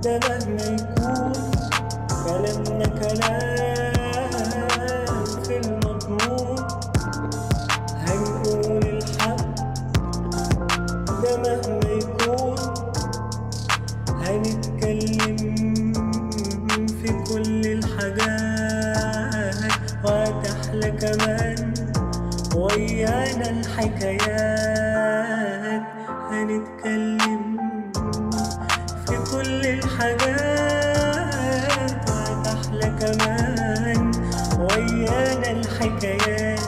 ده مهما يكون كلامنا كلام في المضمون هنقول الحق ده مهما يكون هنتكلم في كل الحاجات وهتحلى كمان ويانا الحكايات هنتكلم في كل الحاجات وهتحلى كمان ويانا الحكايات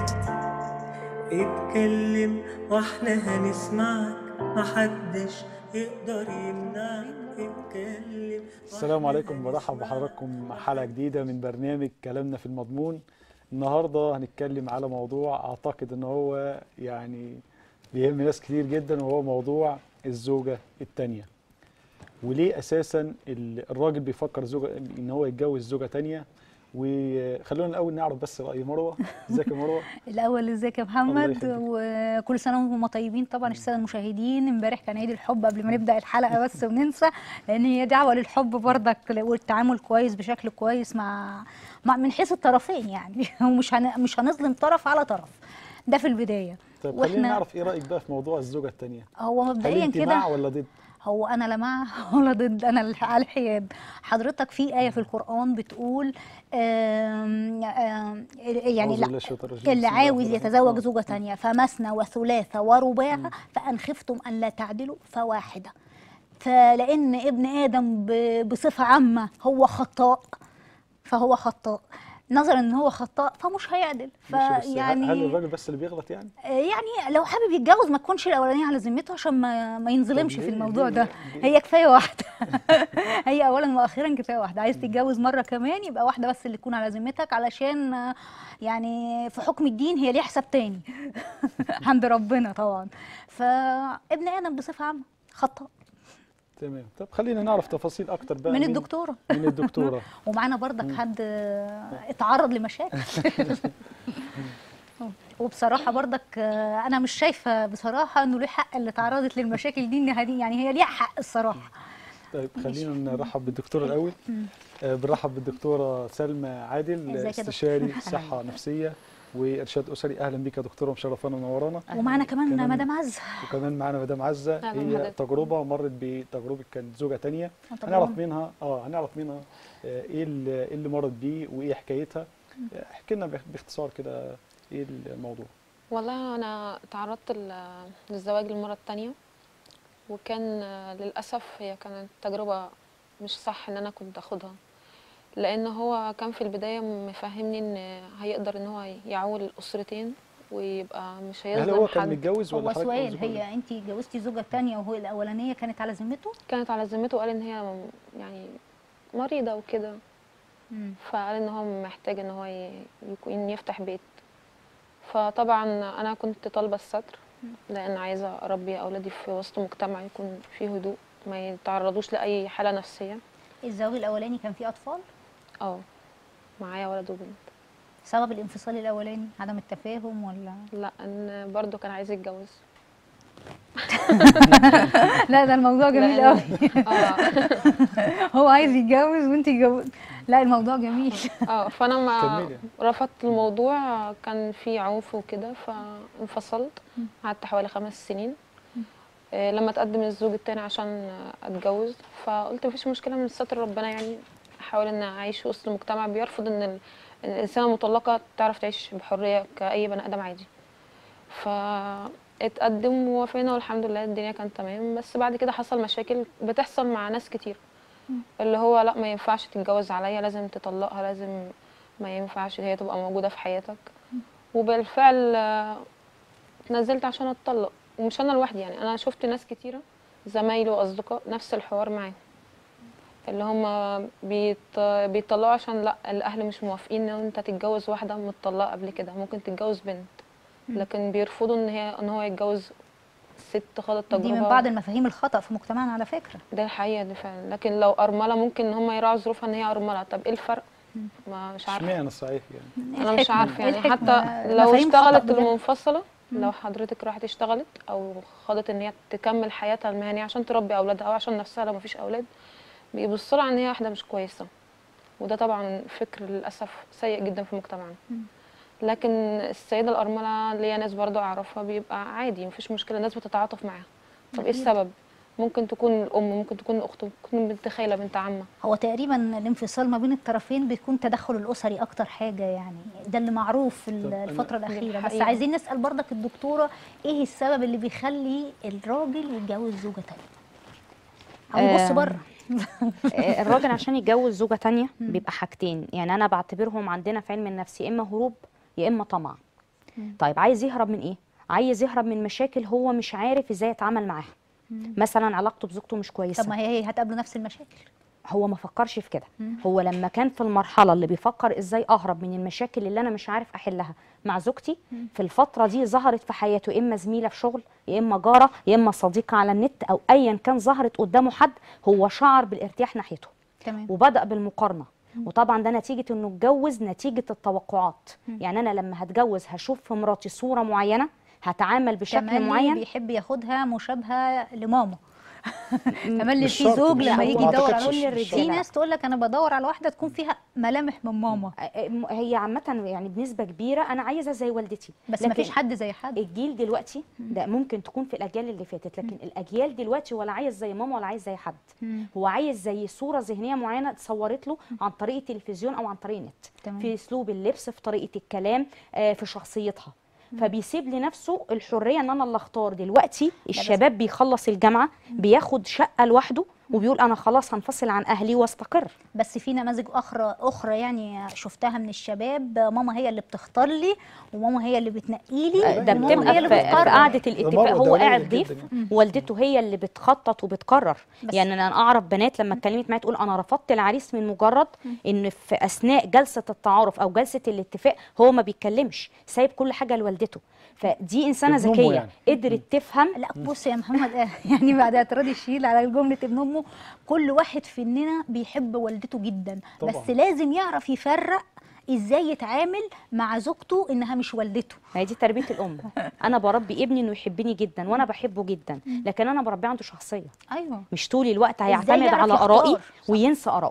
اتكلم واحنا هنسمعك محدش يقدر يمنعك اتكلم السلام عليكم برحب بحضراتكم مع حلقة جديدة من برنامج كلامنا في المضمون النهاردة هنتكلم على موضوع أعتقد إن هو يعني بيهم ناس كتير جدا وهو موضوع الزوجة التانية وليه أساسا ال- الراجل بيفكر زوجة إن هو يتجوز زوجة تانية وخلونا الأول نعرف بس رأي مروة ازيك يا مروة الاول ازيك يا الله محمد يخليك. وكل سنه وانتم طيبين طبعا الساده المشاهدين امبارح كان عيد الحب قبل ما نبدا الحلقه بس وننسى لان هي دعوه للحب برضك والتعامل كويس بشكل كويس مع, مع من حيث الطرفين يعني ومش هن مش هنظلم طرف على طرف ده في البدايه طيب خلينا نعرف إيه رأيك بقى في موضوع الزوجة التانية هو هل مبدئيا أنت كده مع ولا ضد؟ هو انا لا مع ولا ضد انا الح- على الحياد حضرتك في ايه في القران بتقول آم آم يعني أعوذ لا بالله من الشيطان الرجيم. اللي بسم الله عاوز الرحمن يتزوج الرحيم. زوجة تانية فمثنى وثلاث ورباع فأن خفتم أن لا تعدلوا فواحدة فلأن ابن آدم ب- بصفة عامة هو خطاء فهو خطاء نظرا ان هو خطاء فمش هيعدل ماشي بس هل- فيعني هل الراجل بس اللي بيغلط يعني؟ يعني لو حابب يتجوز ما تكونش الاولانيه على ذمته عشان ما ما ينظلمش طب في ليه- الموضوع ليه- ده ليه؟ هي كفايه واحده هي اولا واخيرا كفايه واحده عايز تتجوز مره كمان يبقى واحده بس اللي تكون على ذمتك علشان آه، يعني في حكم الدين هي ليها حساب تاني عند ربنا طبعا فابن ادم بصفه عامه خطأ تمام طب خلينا نعرف تفاصيل أكتر بقى من الدكتوره من الدكتورة ومعانا برضك حد آه، اتعرض لمشاكل وبصراحه برضك آه، انا مش شايفه بصراحه انه له حق اللي تعرضت للمشاكل دي انها دي يعني هي ليها حق الصراحه طيب خلينا نرحب بالدكتورة الأول آه، بنرحب بالدكتورة سلمى عادل ازيك يا استشاري دكتورة؟ صحة نفسية وإرشاد أسري أهلا بك يا دكتورة مشرفانا ومنورانا ومعانا كمان كمان- مدام عزه وكمان معانا مدام عزة أهلا هي بحضرتك. تجربة مرت بتجربة كانت زوجة تانية طبعاً. هنعرف منها اه هنعرف منها آه، ايه اللي إيه اللي مرت بيه وايه حكايتها آه، احكي لنا باخ- باختصار كده ايه الموضوع والله انا تعرضت ل- للزواج المره التانية وكان آه، للاسف هي كانت تجربه مش صح ان انا كنت اخدها لان هو كان في البدايه مفهمني ان هيقدر ان هو يعول الاسرتين ويبقى مش هل هيظلم هو كان حد متجوز ولا هو حضرتك سؤال أول زوجة؟ هي انت اتجوزتي زوجه تانية وهو الاولانيه كانت على ذمته كانت على ذمته وقال ان هي م- يعني مريضه وكده فقال ان هو محتاج ان هو ي- يكون يفتح بيت فطبعا انا كنت طالبه الستر لان عايزه اربي اولادي في وسط مجتمع يكون فيه هدوء ما يتعرضوش لاي حاله نفسيه الزواج الاولاني كان فيه اطفال اه معايا ولد وبنت سبب الانفصال الاولاني عدم التفاهم ولا لا ان برضو كان عايز يتجوز لا ده الموضوع جميل لأن- قوي اه هو عايز يتجوز وانت جوز لا الموضوع جميل اه فانا ما كملي. رفضت الموضوع كان في عنف وكده فانفصلت قعدت حوالي خمس سنين آه، لما تقدم الزوج التاني عشان آه، اتجوز فقلت مفيش مشكله من ستر ربنا يعني احاول ان اعيش وسط المجتمع بيرفض ان ال- إن الانسانه المطلقه تعرف تعيش بحريه كاي بني ادم عادي فاتقدم ووافقنا والحمد لله الدنيا كانت تمام بس بعد كده حصل مشاكل بتحصل مع ناس كتير اللي هو لا ما ينفعش تتجوز عليا لازم تطلقها لازم ما ينفعش هي تبقى موجودة في حياتك وبالفعل آه، اتنزلت عشان اتطلق ومش انا لوحدي يعني انا شفت ناس كتيرة زمايلي واصدقاء نفس الحوار معاهم اللي هم بيت... بيطلقوا عشان لا الاهل مش موافقين ان انت تتجوز واحدة متطلقة قبل كده ممكن تتجوز بنت لكن بيرفضوا ان هي ان هو يتجوز ست خاضت تجربة دي من بعض المفاهيم الخطأ في مجتمعنا على فكرة ده الحقيقة دي فعلا لكن لو أرملة ممكن إن هم يراعوا ظروفها إن هي أرملة طب إيه الفرق؟ ما مش عارفة اشمعنى صحيح يعني أنا مش الحكمة؟ عارفة إيه يعني الحكمة؟ حتى لو مفاهيم خطأ اشتغلت بجد. المنفصلة لو حضرتك راحت اشتغلت أو خاضت إن هي تكمل حياتها المهنية عشان تربي أولادها أو عشان نفسها لو مفيش أولاد بيبصوا لها ان هي واحده مش كويسه وده طبعا فكر للاسف سيء جدا في مجتمعنا لكن السيده الارمله ليا ناس برضو اعرفها بيبقى عادي مفيش مشكله الناس بتتعاطف معاها طب ايه أكيد. السبب ممكن تكون الام ممكن تكون الاخت ممكن تكون بنت خاله بنت عمه هو تقريبا الانفصال ما بين الطرفين بيكون تدخل الاسري اكتر حاجه يعني ده اللي معروف في طب أنا- الفتره الاخيره بس الحقيقة. عايزين نسال برضك الدكتوره ايه السبب اللي بيخلي الراجل يتجوز زوجه تانية او يبص آه، بره آه، الراجل عشان يتجوز زوجة تانية بيبقى حاجتين يعني أنا بعتبرهم عندنا في علم النفس يا إما هروب يا إما طمع طيب عايز يهرب من إيه؟ عايز يهرب من مشاكل هو مش عارف إزاي يتعامل معاها مثلا علاقته بزوجته مش كويسة طب ما هي هي هتقابله نفس المشاكل هو ما فكرش في كده هو لما كان في المرحله اللي بيفكر ازاي اهرب من المشاكل اللي انا مش عارف احلها مع زوجتي في الفتره دي ظهرت في حياته يا اما زميله في شغل يا اما جاره يا اما صديقه على النت او ايا كان ظهرت قدامه حد هو شعر بالارتياح ناحيته تمام وبدا بالمقارنه وطبعا ده نتيجه انه اتجوز نتيجه التوقعات يعني انا لما هتجوز هشوف في مراتي صوره معينه هتعامل بشكل تملي معين بيحب ياخدها مشابهه لماما تملي مش في شرط، زوج مش لما شرط. يجي ما يدور أعتقدش على مش في شرط. ناس تقول لك انا بدور على واحده تكون فيها ملامح من ماما آه، هي عامه يعني بنسبه كبيره انا عايزه زي والدتي بس لكن ما فيش حد زي حد الجيل دلوقتي ده ممكن تكون في الاجيال اللي فاتت لكن الاجيال دلوقتي ولا عايز زي ماما ولا عايز زي حد مم. هو عايز زي صوره ذهنيه معينه اتصورت له عن طريق التلفزيون او عن طريق النت تمام. في اسلوب اللبس في طريقه الكلام آه، في شخصيتها فبيسيب لنفسه الحريه ان انا اللي اختار دلوقتي الشباب بيخلص الجامعه بياخد شقه لوحده وبيقول انا خلاص هنفصل عن اهلي واستقر بس في نماذج اخرى اخرى يعني شفتها من الشباب ماما هي اللي بتختار لي وماما هي اللي بتنقي لي ده وماما بتبقى هي اللي في, في بتقرر قعده الاتفاق مرة هو دولية قاعد جداً ضيف يعني. والدته هي اللي بتخطط وبتقرر بس- يعني انا اعرف بنات لما اتكلمت معايا تقول انا رفضت العريس من مجرد ان في اثناء جلسه التعارف او جلسه الاتفاق هو ما بيتكلمش سايب كل حاجه لوالدته فدي انسانه ابن أمه ذكيه يعني. قدرت تفهم لا بص يا محمد آه، يعني بعد اعتراض الشيل على جمله ابن امه كل واحد فينا بيحب والدته جدا طبعاً. بس لازم يعرف يفرق ازاي يتعامل مع زوجته انها مش والدته هي دي تربيه الام انا بربي ابني انه يحبني جدا وانا بحبه جدا لكن انا بربيه عنده شخصيه ايوه مش طول الوقت إزاي هيعتمد يعرف على يختار؟ ارائي صح. وينسى ارائه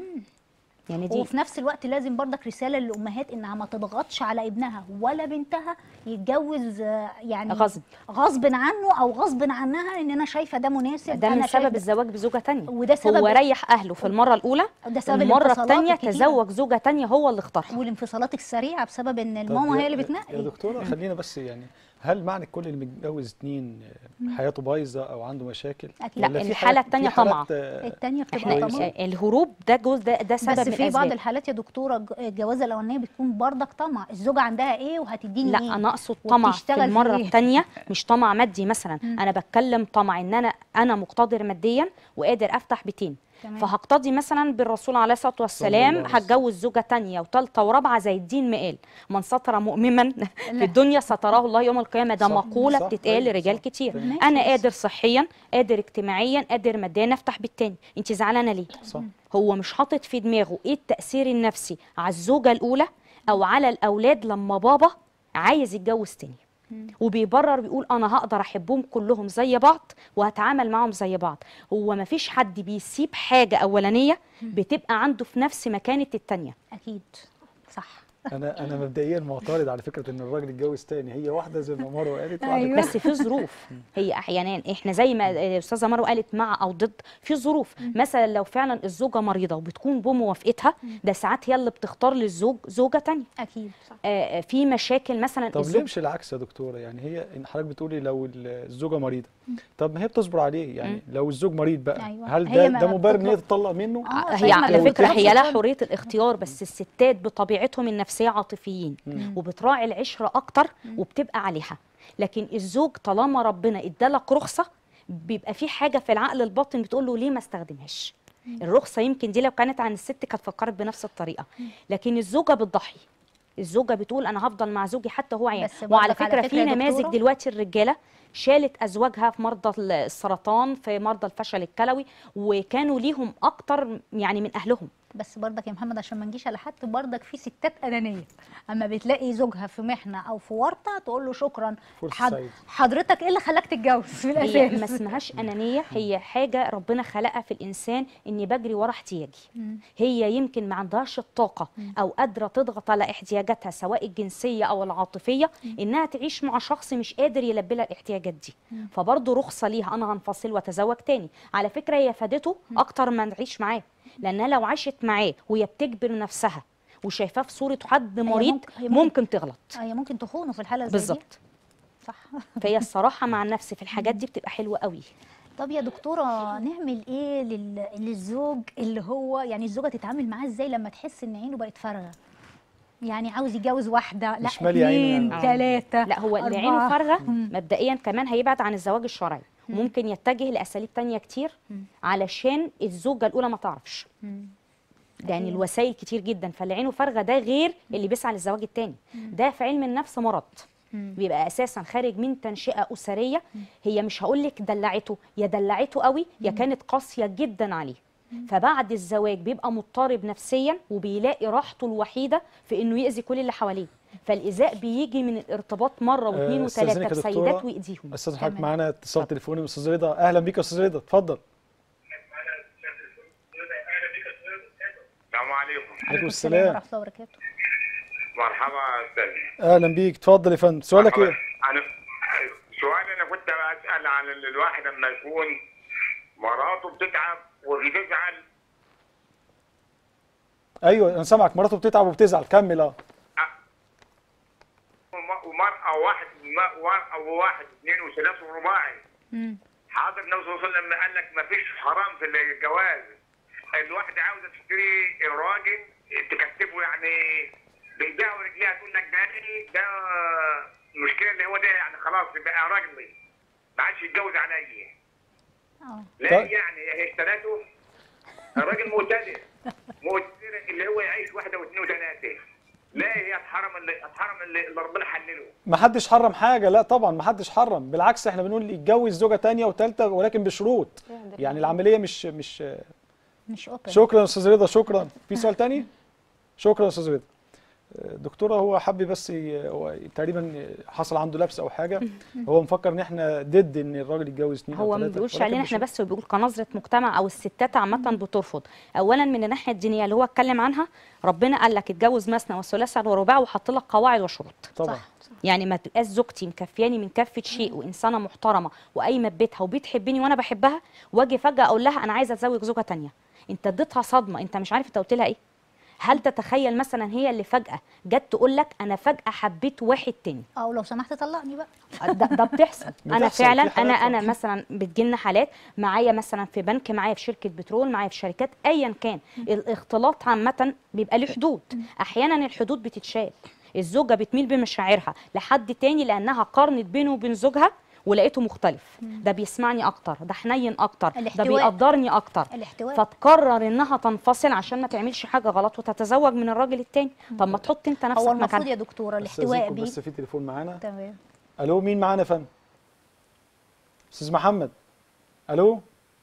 يعني دي وفي نفس الوقت لازم برضك رساله للامهات انها ما تضغطش على ابنها ولا بنتها يتجوز آه، يعني غصب. غصب عنه او غصب عنها ان انا شايفه ده مناسب ده من أنا شايف سبب الزواج بزوجه تانية وده سبب- هو ريح اهله في المره الاولى ده سبب المره الانفصالات الثانيه الكتيرة. تزوج زوجه تانية هو اللي اختارها والانفصالات السريعه بسبب ان طب الماما يا- هي اللي يا بتنقي دكتوره خلينا بس يعني هل معنى كل اللي متجوز اتنين آه، حياته بايظه او عنده مشاكل أكيد. لا، ولا في الحالة حالات- التانية في حالات، طمع. آه، التانية بتبقى احنا طمع الهروب ده جزء ده, ده سبب بس من في بعض الاسباب الحالات يا دكتوره الج- الجوازه الاولانيه بتكون برضك طمع الزوجه عندها ايه وهتديني لا ايه انا اقصد طمع في وبتشتغل في المره إيه؟ الثانيه مش طمع مادي مثلا انا بتكلم طمع ان انا انا مقتدر ماديا وقادر افتح بيتين تمام. فهقتدي مثلا بالرسول عليه الصلاه والسلام الله عليه هتجوز زوجه تانية وثالثه ورابعه زي الدين ما قال من ستر مؤمنا في الدنيا ستراه الله يوم القيامه ده صح، مقوله صح، بتتقال أيوة، لرجال صح. كتير ماشي، انا بس- قادر صحيا قادر اجتماعيا قادر ماديا افتح بيت تاني انت زعلانه ليه صح هو مش حاطط في دماغه ايه التأثير النفسي على الزوجة الأولى أو على الأولاد لما بابا عايز يتجوز تاني وبيبرر بيقول أنا هقدر أحبهم كلهم زي بعض وهتعامل معاهم زي بعض هو مفيش حد بيسيب حاجة أولانية بتبقى عنده في نفس مكانة التانية اكيد صح انا انا مبدئيا معترض على فكره ان الراجل يتجوز تاني هي واحده زي ما مروه قالت واحده أيوة. بس في ظروف هي احيانا احنا زي ما الاستاذه مروه قالت مع او ضد في ظروف مثلا لو فعلا الزوجه مريضه وبتكون بموافقتها ده ساعات هي اللي بتختار للزوج زوجه تانية اكيد صح آه، في مشاكل مثلا طب ليه الزوج مش العكس يا دكتوره يعني هي إن حضرتك بتقولي لو الزوجه مريضه طب ما هي بتصبر عليه يعني لو الزوج مريض بقى أيوة. هل هي ده ما ده مبرر ان هي بتطلب- تطلق منه آه، هي زي ما على لو فكره بتطلب هي لها تطلب. حريه الاختيار بس الستات بطبيعتهم النفسيه عاطفيين وبتراعي العشره اكتر وبتبقى عليها لكن الزوج طالما ربنا ادالك رخصه بيبقى في حاجه في العقل الباطن بتقول له ليه ما استخدمهاش الرخصه يمكن دي لو كانت عن الست كانت فكرت بنفس الطريقه لكن الزوجه بتضحي الزوجه بتقول انا هفضل مع زوجي حتى هو عيان بس برضك وعلى على فكره فكرة في يا نماذج دكتورة- دلوقتي الرجاله شالت ازواجها في مرضى السرطان في مرضى الفشل الكلوي وكانوا ليهم اكتر يعني من اهلهم بس برضك يا محمد عشان ما نجيش على حد برضك في ستات انانيه اما بتلاقي زوجها في محنه او في ورطه تقول له شكرا فرصة حد سعيدة. حضرتك ايه اللي خلاك تتجوز في هي الاساس ما اسمهاش انانيه هي حاجه ربنا خلقها في الانسان اني بجري ورا احتياجي هي يمكن ما عندهاش الطاقه او قادره تضغط على احتياجاتها سواء الجنسيه او العاطفيه انها تعيش مع شخص مش قادر يلبي لها الاحتياجات دي فبرضه رخصه ليها انا هنفصل واتزوج تاني على فكره هي فادته اكتر ما نعيش معاه لانها لو عاشت معاه وهي بتجبر نفسها وشايفاه في صوره حد مريض ممكن- هي ممكن- ممكن تغلط هي ممكن تخونه في الحاله زي دي بالظبط صح فهي الصراحه مع النفس في الحاجات دي بتبقى حلوه قوي طب يا دكتوره نعمل ايه لل... للزوج اللي هو يعني الزوجه تتعامل معاه ازاي لما تحس ان عينه بقت فارغه يعني عاوز يتجوز واحده لا مش مالية عينه اتنين يعني. تلاته لا هو اللي أربعة. عينه فارغه مبدئيا كمان هيبعد عن الزواج الشرعي وممكن يتجه لاساليب تانية كتير علشان الزوجه الاولى ما تعرفش يعني الوسائل كتير جدا فاللي عينه فارغه ده غير اللي بيسعى للزواج التاني ده في علم النفس مرض بيبقى اساسا خارج من تنشئه اسريه هي مش هقول لك دلعته يا دلعته قوي يا كانت قاسيه جدا عليه فبعد الزواج بيبقى مضطرب نفسيا وبيلاقي راحته الوحيده في انه يأذي كل اللي حواليه فالايذاء بيجي من الارتباط مره واثنين آه، وثلاثه أستاذنك يا بسيدات دكتورة. وايديهم استاذ حضرتك تمام. معانا اتصال تليفوني من استاذ رضا اهلا بيك يا استاذ رضا اتفضل السلام عليكم عليكم السلام السلام ورحمه الله وبركاته مرحبا يا استاذ اهلا بيك اتفضل يا فندم سؤالك مرحبا. ايه انا سؤالي انا كنت بسال عن ال- الواحد لما يكون مراته بتتعب وبتزعل ايوه انا سامعك مراته بتتعب وبتزعل كمل اه وم- ومرأة واحد مرأة وواحد اثنين وثلاث ورباعي حاضر النبي صلى الله عليه وسلم قال لك ما فيش حرام في الجواز الواحدة عاوزة تشتري راجل تكتبه يعني بايديها ورجليها تقول لك ده إيه؟ ده المشكلة اللي هو ده يعني خلاص بقى راجلي ما عادش يتجوز عليا اه لا طيب. يعني هي اشترته الراجل مقتدر مقتدر اللي هو يعيش واحده واثنين وثلاثه لا هي اتحرم اللي اتحرم اللي اللي ربنا حلله ما حدش حرم حاجه لا طبعا ما حدش حرم بالعكس احنا بنقول يتجوز زوجه تانية وثالثه ولكن بشروط يعني العمليه مش مش مش اوبن شكرا يا استاذ رضا شكرا في سؤال تاني شكرا يا استاذ رضا دكتوره هو حب بس ي- هو تقريبا حصل عنده لبس او حاجه هو مفكر ان احنا ضد ان الراجل يتجوز اثنين هو او ما ثلاثه بيقولش ولكن علينا مش- احنا بس هو بيقول كنظره مجتمع او الستات عامه بترفض اولا من الناحيه الدينيه اللي هو اتكلم عنها ربنا قال لك اتجوز مثنى وثلاثه ورباع وحط لك قواعد وشروط طبعا صح يعني ما تبقاش زوجتي مكفياني من كفه شيء وانسانه محترمه وقايمه ببيتها وبتحبني وانا بحبها واجي فجاه اقول لها انا عايزه اتزوج زوجه تانية انت اديتها صدمه انت مش عارف انت قلت لها ايه هل تتخيل مثلا هي اللي فجاه جت تقول لك انا فجاه حبيت واحد تاني او لو سمحت طلقني بقى ده, ده بتحصل انا بتحصل، فعلا في انا حالات انا طبعاً. مثلا بتجيلنا حالات معايا مثلا في بنك معايا في شركه بترول معايا في شركات ايا كان الاختلاط عامه بيبقى له حدود احيانا الحدود بتتشال الزوجه بتميل بمشاعرها لحد تاني لانها قارنت بينه وبين زوجها ولقيته مختلف ده بيسمعني اكتر ده حنين اكتر ده الاحتواء. بيقدرني اكتر الاحتواء فتقرر انها تنفصل عشان ما تعملش حاجه غلط وتتزوج من الراجل التاني طب ما تحط انت نفسك هو المفروض مكانها يا دكتوره الاحتواء استاذنكم بيه بس في تليفون معانا تمام الو مين معانا يا فندم استاذ محمد الو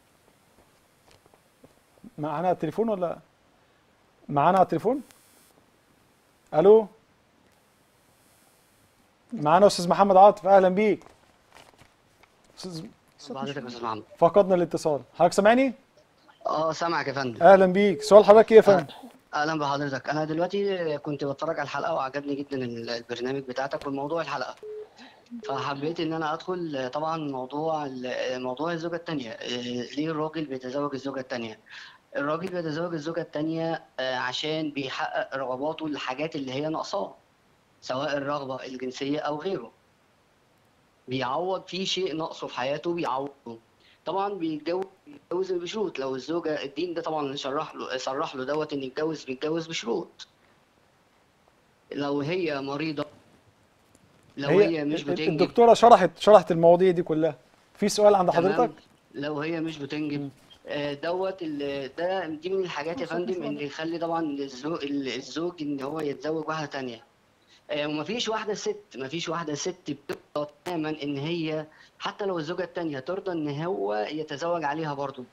معانا على التليفون ولا معانا على التليفون الو معانا استاذ محمد عاطف اهلا بيك استاذ حضرتك يا استاذ محمد فقدنا الاتصال حضرتك سامعني اه سامعك يا فندم اهلا بيك سؤال حضرتك ايه يا فندم اهلا بحضرتك انا دلوقتي كنت بتفرج على الحلقه وعجبني جدا ال- البرنامج بتاعتك والموضوع الحلقه فحبيت ان انا ادخل طبعا موضوع ال- موضوع الزوجه الثانيه ليه الراجل بيتزوج الزوجه الثانيه الراجل بيتزوج الزوجه الثانيه عشان بيحقق رغباته الحاجات اللي هي ناقصاه سواء الرغبه الجنسيه او غيره بيعوض في شيء ناقصه في حياته بيعوضه طبعا بيتجوز بيتجوز بشروط لو الزوجه الدين ده طبعا شرح له صرح له دوت ان يتجوز بيتجوز بشروط لو هي مريضه لو هي, هي مش بتنجب الدكتوره شرحت شرحت المواضيع دي كلها في سؤال عند تمام؟ حضرتك لو هي مش بتنجب آه، دوت ال- ده دي من الحاجات يا فندم اللي يخلي طبعا الزوج الزوج ان هو يتزوج واحده تانية آه، ومفيش واحده ست مفيش واحده ست بترضى تماما ان هي حتى لو الزوجه الثانيه ترضى ان هو يتزوج عليها برضه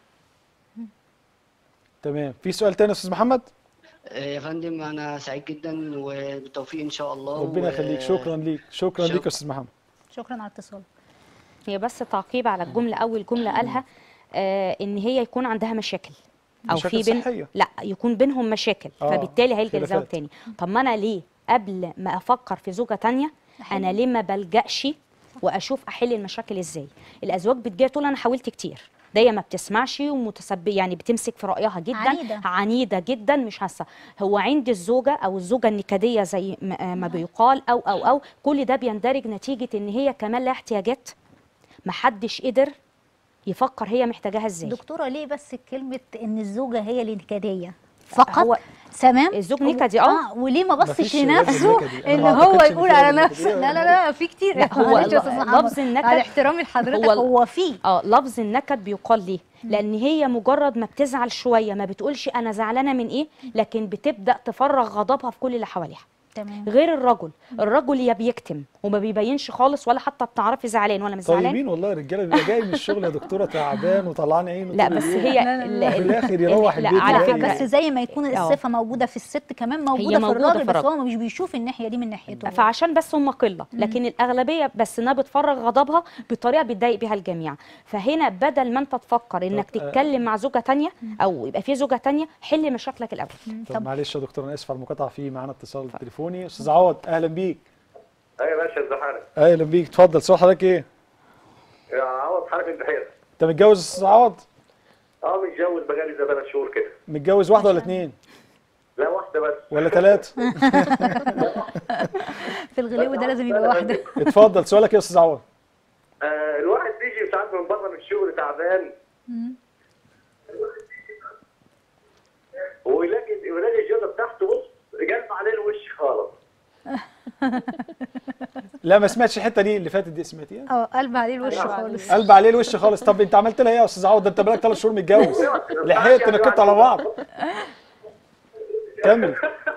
تمام في سؤال تاني يا استاذ محمد آه، يا فندم انا سعيد جدا وبالتوفيق ان شاء الله ربنا و- يخليك شكرا ليك شكرا ليك شكرا. يا استاذ محمد شكرا على الاتصال هي بس تعقيب على الجمله اول جمله قالها آه ان هي يكون عندها مشاكل او مشاكل في بين صحية. لا يكون بينهم مشاكل آه، فبالتالي هيلجا لزوج خلافات. تاني طب ما انا ليه قبل ما افكر في زوجه تانية انا ليه ما بلجاش واشوف احل المشاكل ازاي الازواج بتجي تقول انا حاولت كتير ده ما بتسمعش ومتسبب يعني بتمسك في رايها جدا عنيدة. عنيده جدا مش حاسه هو عند الزوجه او الزوجه النكديه زي ما ما بيقال او او او كل ده بيندرج نتيجه ان هي كمان لها احتياجات محدش قدر يفكر هي محتاجاها ازاي دكتوره ليه بس كلمه ان الزوجه هي الانكاديه فقط هو تمام الزوج نكدي اه وليه ما مفيش بصش راجل لنفسه نكدي. أنا ان ما هو أعتقدش إن يقول في على راجل نفسه نكدي. لا لا لا في كتير لا، هو معلش يا أستاذ محمد. لفظ النكد- على احترامي لحضرتك هو- هو فيه اه لفظ النكد بيقال ليه لان هي مجرد ما بتزعل شويه ما بتقولش انا زعلانه من ايه لكن بتبدا تفرغ غضبها في كل اللي حواليها تمام غير الرجل الرجل يا بيكتم وما بيبينش خالص ولا حتى بتعرفي زعلان ولا مش زعلان طيبين والله الرجاله بيبقى جاي من الشغل يا دكتوره تعبان وطلعان عينه لا طول بس اليوم. هي لا، لا، ال- لا. في ال- الآخر يروح لا البيت على يلاقي- فكره بس زي ما يكون آه. الصفه موجوده في الست كمان موجوده في موجودة الراجل في بس الراجل. هو مش بيشوف الناحيه دي من ناحيته فعشان بس هم قله لكن الاغلبيه بس انها بتفرغ غضبها بطريقه بتضايق بيها الجميع فهنا بدل ما انت تفكر انك طب، آه، تتكلم مع زوجه تانية او يبقى في زوجه تانية حل مشاكلك الاول طب معلش يا دكتور انا اسف على المقاطعه في معانا اتصال تليفوني استاذ عوض اهلا بيك ايوه يا باشا ازي حالك؟ اهلا بيك اتفضل سؤال حضرتك ايه يا عوض حضرتك البحيره انت متجوز يا استاذ عوض اه متجوز بقالي زي ثلاث شهور كده متجوز واحده ولا اتنين لا واحده بس ولا ثلاثه في الغلو ده لازم يبقى واحده اتفضل سؤالك ايه يا استاذ عوض آه الواحد بيجي ساعات من بره من الشغل تعبان ويلاقي ويلاقي الجوزه بتاعته بص جلب عليه الوش خالص لا ما سمعتش الحته دي اللي فاتت دي سمعتيها اه قلب عليه الوش خالص قلب عليه الوش خالص طب انت عملت لها ايه يا استاذ عوض ده انت بقالك ثلاث شهور متجوز لحقت نكت على بعض كمل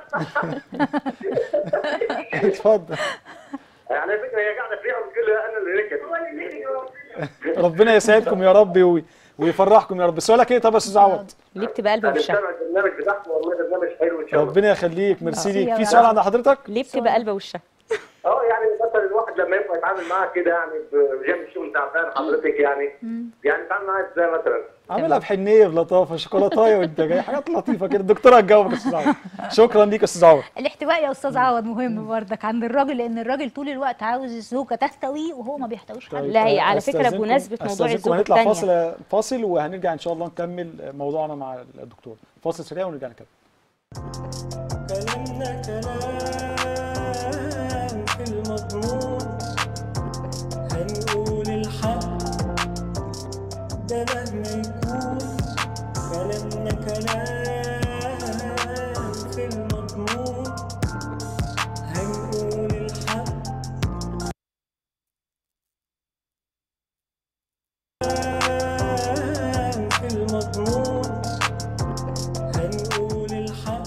اتفضل على فكره هي قاعده فيها وبتقول لي انا اللي ركبت ربنا يسعدكم يا رب وي- ويفرحكم يا رب سؤالك ايه طب يا استاذ عوض ليه بتبقى قلب انا وشها بتابع البرنامج بتاعكم والله برنامج حلو ان شاء الله ربنا يخليك ميرسي ميرسي ليك يا في رب. سؤال عند حضرتك ليه بتبقى قلب وشها اه يعني مثلا الواحد لما يبقى يتعامل معاك كده يعني بجانب الشغل تعبان حضرتك يعني يعني يتعامل معاك ازاي مثلا؟ عاملها بحنيه بلطافه شوكولاتايه وانت جاي حاجات لطيفه كده الدكتوره هتجاوبك يا استاذ عوض شكرا ليك يا استاذ عوض الاحتواء يا استاذ عوض مهم برضك عند الراجل لان الراجل طول الوقت عاوز الزوجه تحتويه وهو ما بيحتويش حد لا، هي على فكرة أستاذنكم- بمناسبة موضوع أستاذنكم الزوجة هنطلع التانية. فاصل فاصل وهنرجع ان شاء الله نكمل موضوعنا مع الدكتور فاصل سريع ونرجع نكمل كلامنا كلام في المضمون هنقول الحق ده مهما يكون كلامنا كلام في المضمون هنقول الحق كلام في المضمون هنقول الحق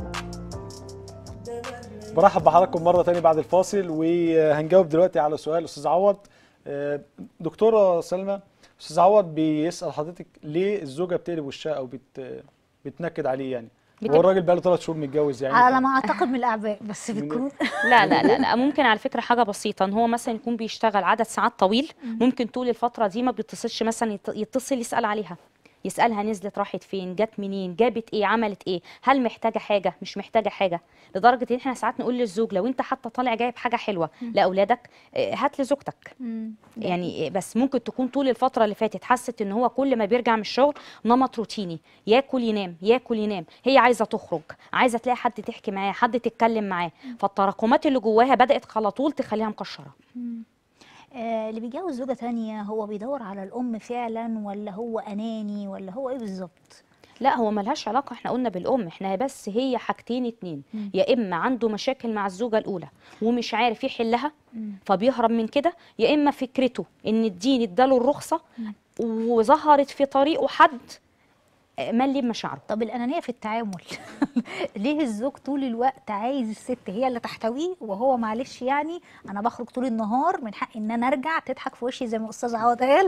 ده مهما برحب بحضراتكم مره تاني بعد الفاصل وهنجاوب دلوقتي على سؤال استاذ عوض آه، دكتوره سلمى استاذ عوض بيسال حضرتك ليه الزوجه بتقلب وشها او بت بتنكد عليه يعني هو بتبقى- الراجل بقاله ثلاث شهور متجوز يعني على ما اعتقد من الاعباء بس من- بتكون لا لا لا لا ممكن على فكره حاجه بسيطه ان هو مثلا يكون بيشتغل عدد ساعات طويل ممكن طول الفتره دي ما بيتصلش مثلا يت- يتصل يسال عليها يسالها نزلت راحت فين جت منين جابت ايه عملت ايه هل محتاجه حاجه مش محتاجه حاجه لدرجه ان احنا ساعات نقول للزوج لو انت حتى طالع جايب حاجه حلوه لاولادك آه، هات لزوجتك يعني بس ممكن تكون طول الفترة اللي فاتت حست ان هو كل ما بيرجع من الشغل نمط روتيني ياكل ينام ياكل ينام هي عايزة تخرج عايزة تلاقي حد تحكي معاه حد تتكلم معاه فالتراكمات اللي جواها بدأت على طول تخليها مكشرة آه اللي بيتجوز زوجه تانية هو بيدور على الام فعلا ولا هو اناني ولا هو ايه بالظبط لا هو ملهاش علاقة احنا قلنا بالأم احنا بس هي حاجتين اتنين يا إما عنده مشاكل مع الزوجة الأولى ومش عارف يحلها فبيهرب من كده يا إما فكرته إن الدين اداله الرخصة وظهرت في طريقه حد آه، ملي بمشاعره طب الانانيه في التعامل ليه الزوج طول الوقت عايز الست هي اللي تحتويه وهو معلش يعني انا بخرج طول النهار من حقي ان انا ارجع تضحك في وشي زي ما استاذ عوض قال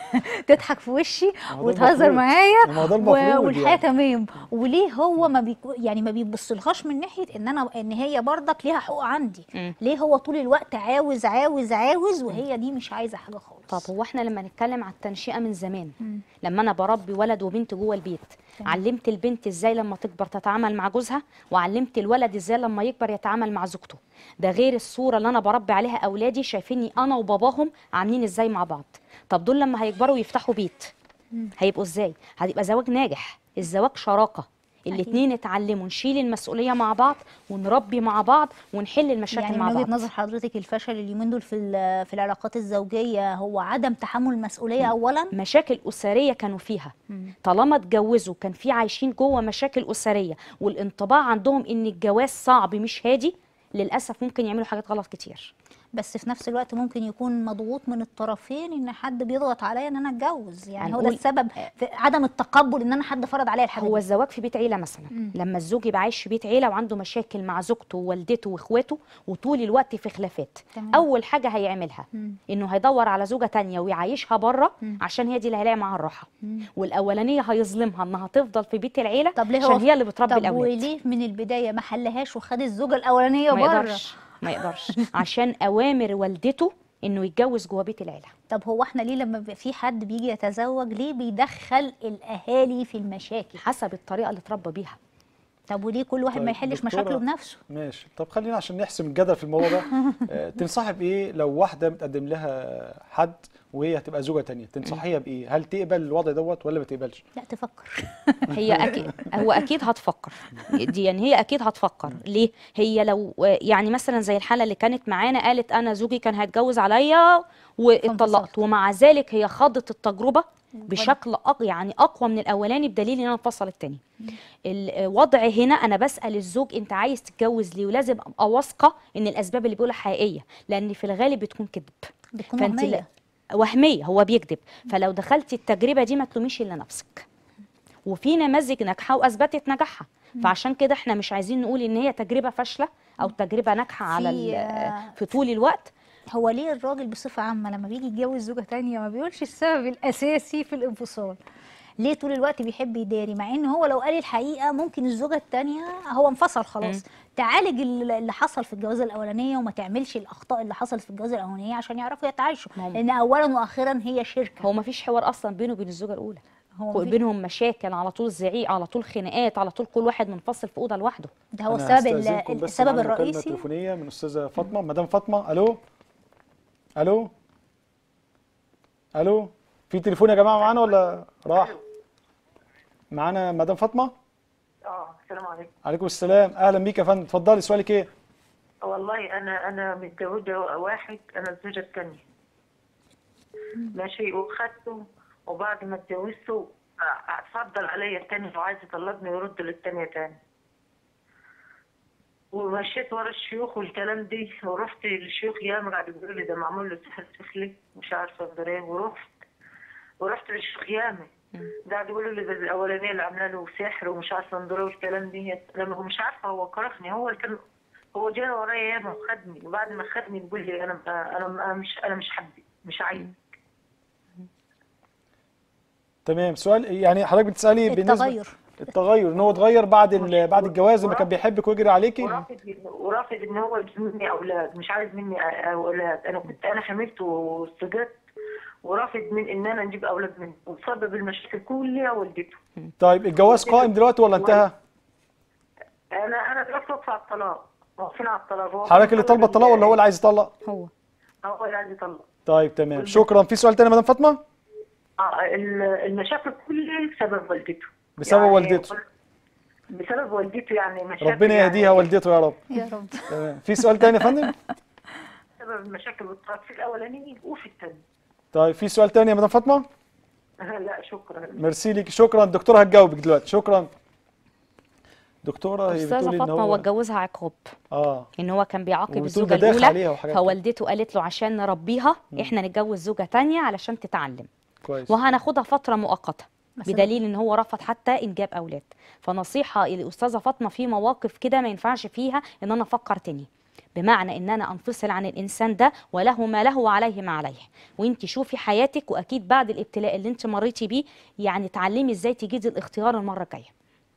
تضحك في وشي ما هو ده وتهزر المفروض. معايا ما هو ده و- المفروض والحياه يعني. تمام وليه هو ما بيكو يعني ما بيبصلهاش من ناحيه ان انا ان هي برضك ليها حقوق عندي مم. ليه هو طول الوقت عاوز عاوز عاوز وهي دي مش عايزه حاجه خالص طب هو احنا لما نتكلم على التنشئه من زمان لما انا بربي ولد وبنت جوه البيت علمت البنت ازاي لما تكبر تتعامل مع جوزها وعلمت الولد ازاي لما يكبر يتعامل مع زوجته ده غير الصوره اللي انا بربي عليها اولادي شايفيني انا وباباهم عاملين ازاي مع بعض طب دول لما هيكبروا ويفتحوا بيت هيبقوا ازاي هتبقى زواج ناجح الزواج شراكه الاتنين اتعلموا نشيل المسؤوليه مع بعض ونربي مع بعض ونحل المشاكل يعني مع من وجهه بعض نظر حضرتك الفشل اليومين دول في ال- في العلاقات الزوجيه هو عدم تحمل المسؤوليه اولا مشاكل أسرية كانوا فيها طالما اتجوزوا كان في عايشين جوه مشاكل أسرية والانطباع عندهم إن الجواز صعب مش هادي للأسف ممكن يعملوا حاجات غلط كتير بس في نفس الوقت ممكن يكون مضغوط من الطرفين ان حد بيضغط عليا ان انا اتجوز يعني هو ده هنقول- السبب في عدم التقبل ان انا حد فرض عليا الحاجه هو دي. الزواج في بيت عيلة مثلا لما الزوج يبقى عايش في بيت عيلة وعنده مشاكل مع زوجته ووالدته واخواته وطول الوقت في خلافات تمام. أول حاجة هيعملها إنه هيدور على زوجة تانية ويعيشها بره عشان هي دي اللي هيلاقي معاها الراحة والأولانية هيظلمها إنها تفضل في بيت العيلة طب ليه عشان هو هي اللي بتربي طب الأولاد وليه من البدايه ما حلهاش وخد الزوجه الاولانيه ما بره يقدرش ما يقدرش عشان اوامر والدته انه يتجوز جوه بيت العيله طب هو احنا ليه لما بيبقى في حد بيجي يتزوج ليه بيدخل الاهالي في المشاكل حسب الطريقه اللي اتربى بيها طب وليه كل واحد طيب، ما يحلش دكتورة، مشاكله بنفسه ماشي طب خلينا عشان نحسم الجدل في الموضوع ده آه، تنصحي بايه لو واحده متقدم لها حد وهي هتبقى زوجه تانية تنصحيها بايه هل تقبل الوضع دوت ولا ما تقبلش لا تفكر هي اكيد هو اكيد هتفكر دي يعني هي اكيد هتفكر ليه هي لو يعني مثلا زي الحاله اللي كانت معانا قالت انا زوجي كان هيتجوز عليا واتطلقت فانفصلت. ومع ذلك هي خاضت التجربه بشكل أق يعني اقوى من الاولاني بدليل ان انا انفصل التاني الوضع هنا انا بسال الزوج انت عايز تتجوز ليه ولازم ابقى واثقه ان الاسباب اللي بيقولها حقيقيه لان في الغالب بتكون كذب بتكون فانت وهمية. لا- وهميه هو بيكذب فلو دخلتي التجربه دي ما تلوميش الا نفسك وفي نماذج ناجحه واثبتت نجاحها فعشان كده احنا مش عايزين نقول ان هي تجربه فاشله او تجربه ناجحه على في- ال- في طول الوقت هو ليه الراجل بصفة عامة لما بيجي يتجوز زوجة تانية ما بيقولش السبب الأساسي في الانفصال ليه طول الوقت بيحب يداري مع ان هو لو قال الحقيقة ممكن الزوجة التانية هو انفصل خلاص تعالج ال- اللي حصل في الجوازة الأولانية وما تعملش الأخطاء اللي حصلت في الجوازة الأولانية عشان يعرفوا يتعايشوا ما هو- لأن أولا وأخيرا هي شركة هو ما فيش حوار اصلا بينه وبين الزوجه الاولى هو هو مفيش- بينهم مشاكل على طول زعيق على طول خناقات على طول كل واحد منفصل في اوضه لوحده ده هو أنا السبب ال- هستأذنكم بس السبب معانا مكالمة الرئيسي تليفونيه من استاذه فاطمه مدام فاطمه الو الو الو في تليفون يا جماعه معانا ولا راح معانا مدام فاطمه اه السلام عليكم عليكم السلام اهلا بيك يا فندم اتفضلي سؤالك ايه والله انا انا متزوجه واحد انا الزوجه الثانيه ماشي وخدته وبعد ما اتجوزته اه، اتفضل عليا الثاني لو عايز يطلقني ويرد للثانيه تاني ومشيت ورا الشيوخ والكلام دي ورحت للشيوخ ياما قاعد يقولوا لي ده معمول له سحر سفلي مش عارفه اقدر ايه ورحت ورحت للشيخ ياما قاعد يقولوا لي ده الاولانيه اللي عامله له سحر ومش عارفه انظر والكلام دي لما هو مش عارفه هو كرهني هو اللي كان هو جاي ورايا ياما وخدني وبعد ما خدني يقول لي انا انا انا مش انا مش حبي مش عايز تمام سؤال يعني حضرتك بتسالي بالنسبه التغير التغير ان هو اتغير بعد ال- بعد الجواز لما كان بيحبك ويجري عليكي ورافض ورافض ان هو يجيب مني اولاد مش عايز مني أ- اولاد انا كنت انا حملت وسجدت ورافض من ان انا نجيب اولاد منه وسبب المشاكل كلها والدته طيب الجواز قائم دلوقتي ولا انتهى انا انا دلوقتي واقفه على الطلاق واقفين على الطلاق هو حضرتك اللي طالبه الطلاق ولا هو اللي عايز يطلق هو هو اللي عايز يطلق طيب تمام شكرا في سؤال تاني يا مدام فاطمه اه ال- المشاكل كلها بسبب والدته بسبب والدته. بسبب والدته يعني مشاكل ربنا يعني يهديها والدته يا رب يا رب تمام في سؤال تاني يا فندم بسبب المشاكل والطلاق في الاولاني وفي الثاني طيب في سؤال تاني يا مدام فاطمه لا شكرا ميرسي ليك شكرا الدكتوره هتجاوبك دلوقتي شكرا دكتوره هي استاذه بتقول ان فاطمه هو هو اتجوزها عقاب اه ان هو كان بيعاقب وبتقول الزوجه ده داخل الاولى عليها وحاجات كده. فوالدته قالت له عشان نربيها احنا نتجوز زوجه تانية علشان تتعلم كويس وهناخدها فتره مؤقته بس بدليل ان هو رفض حتى انجاب اولاد فنصيحه الاستاذه فاطمه في مواقف كده ما ينفعش فيها ان انا افكر تاني بمعنى ان انا انفصل عن الانسان ده وله ما له وعليه ما عليه وانت شوفي حياتك واكيد بعد الابتلاء اللي انت مريتي بيه يعني تعلمي ازاي تجيدي الاختيار المره الجايه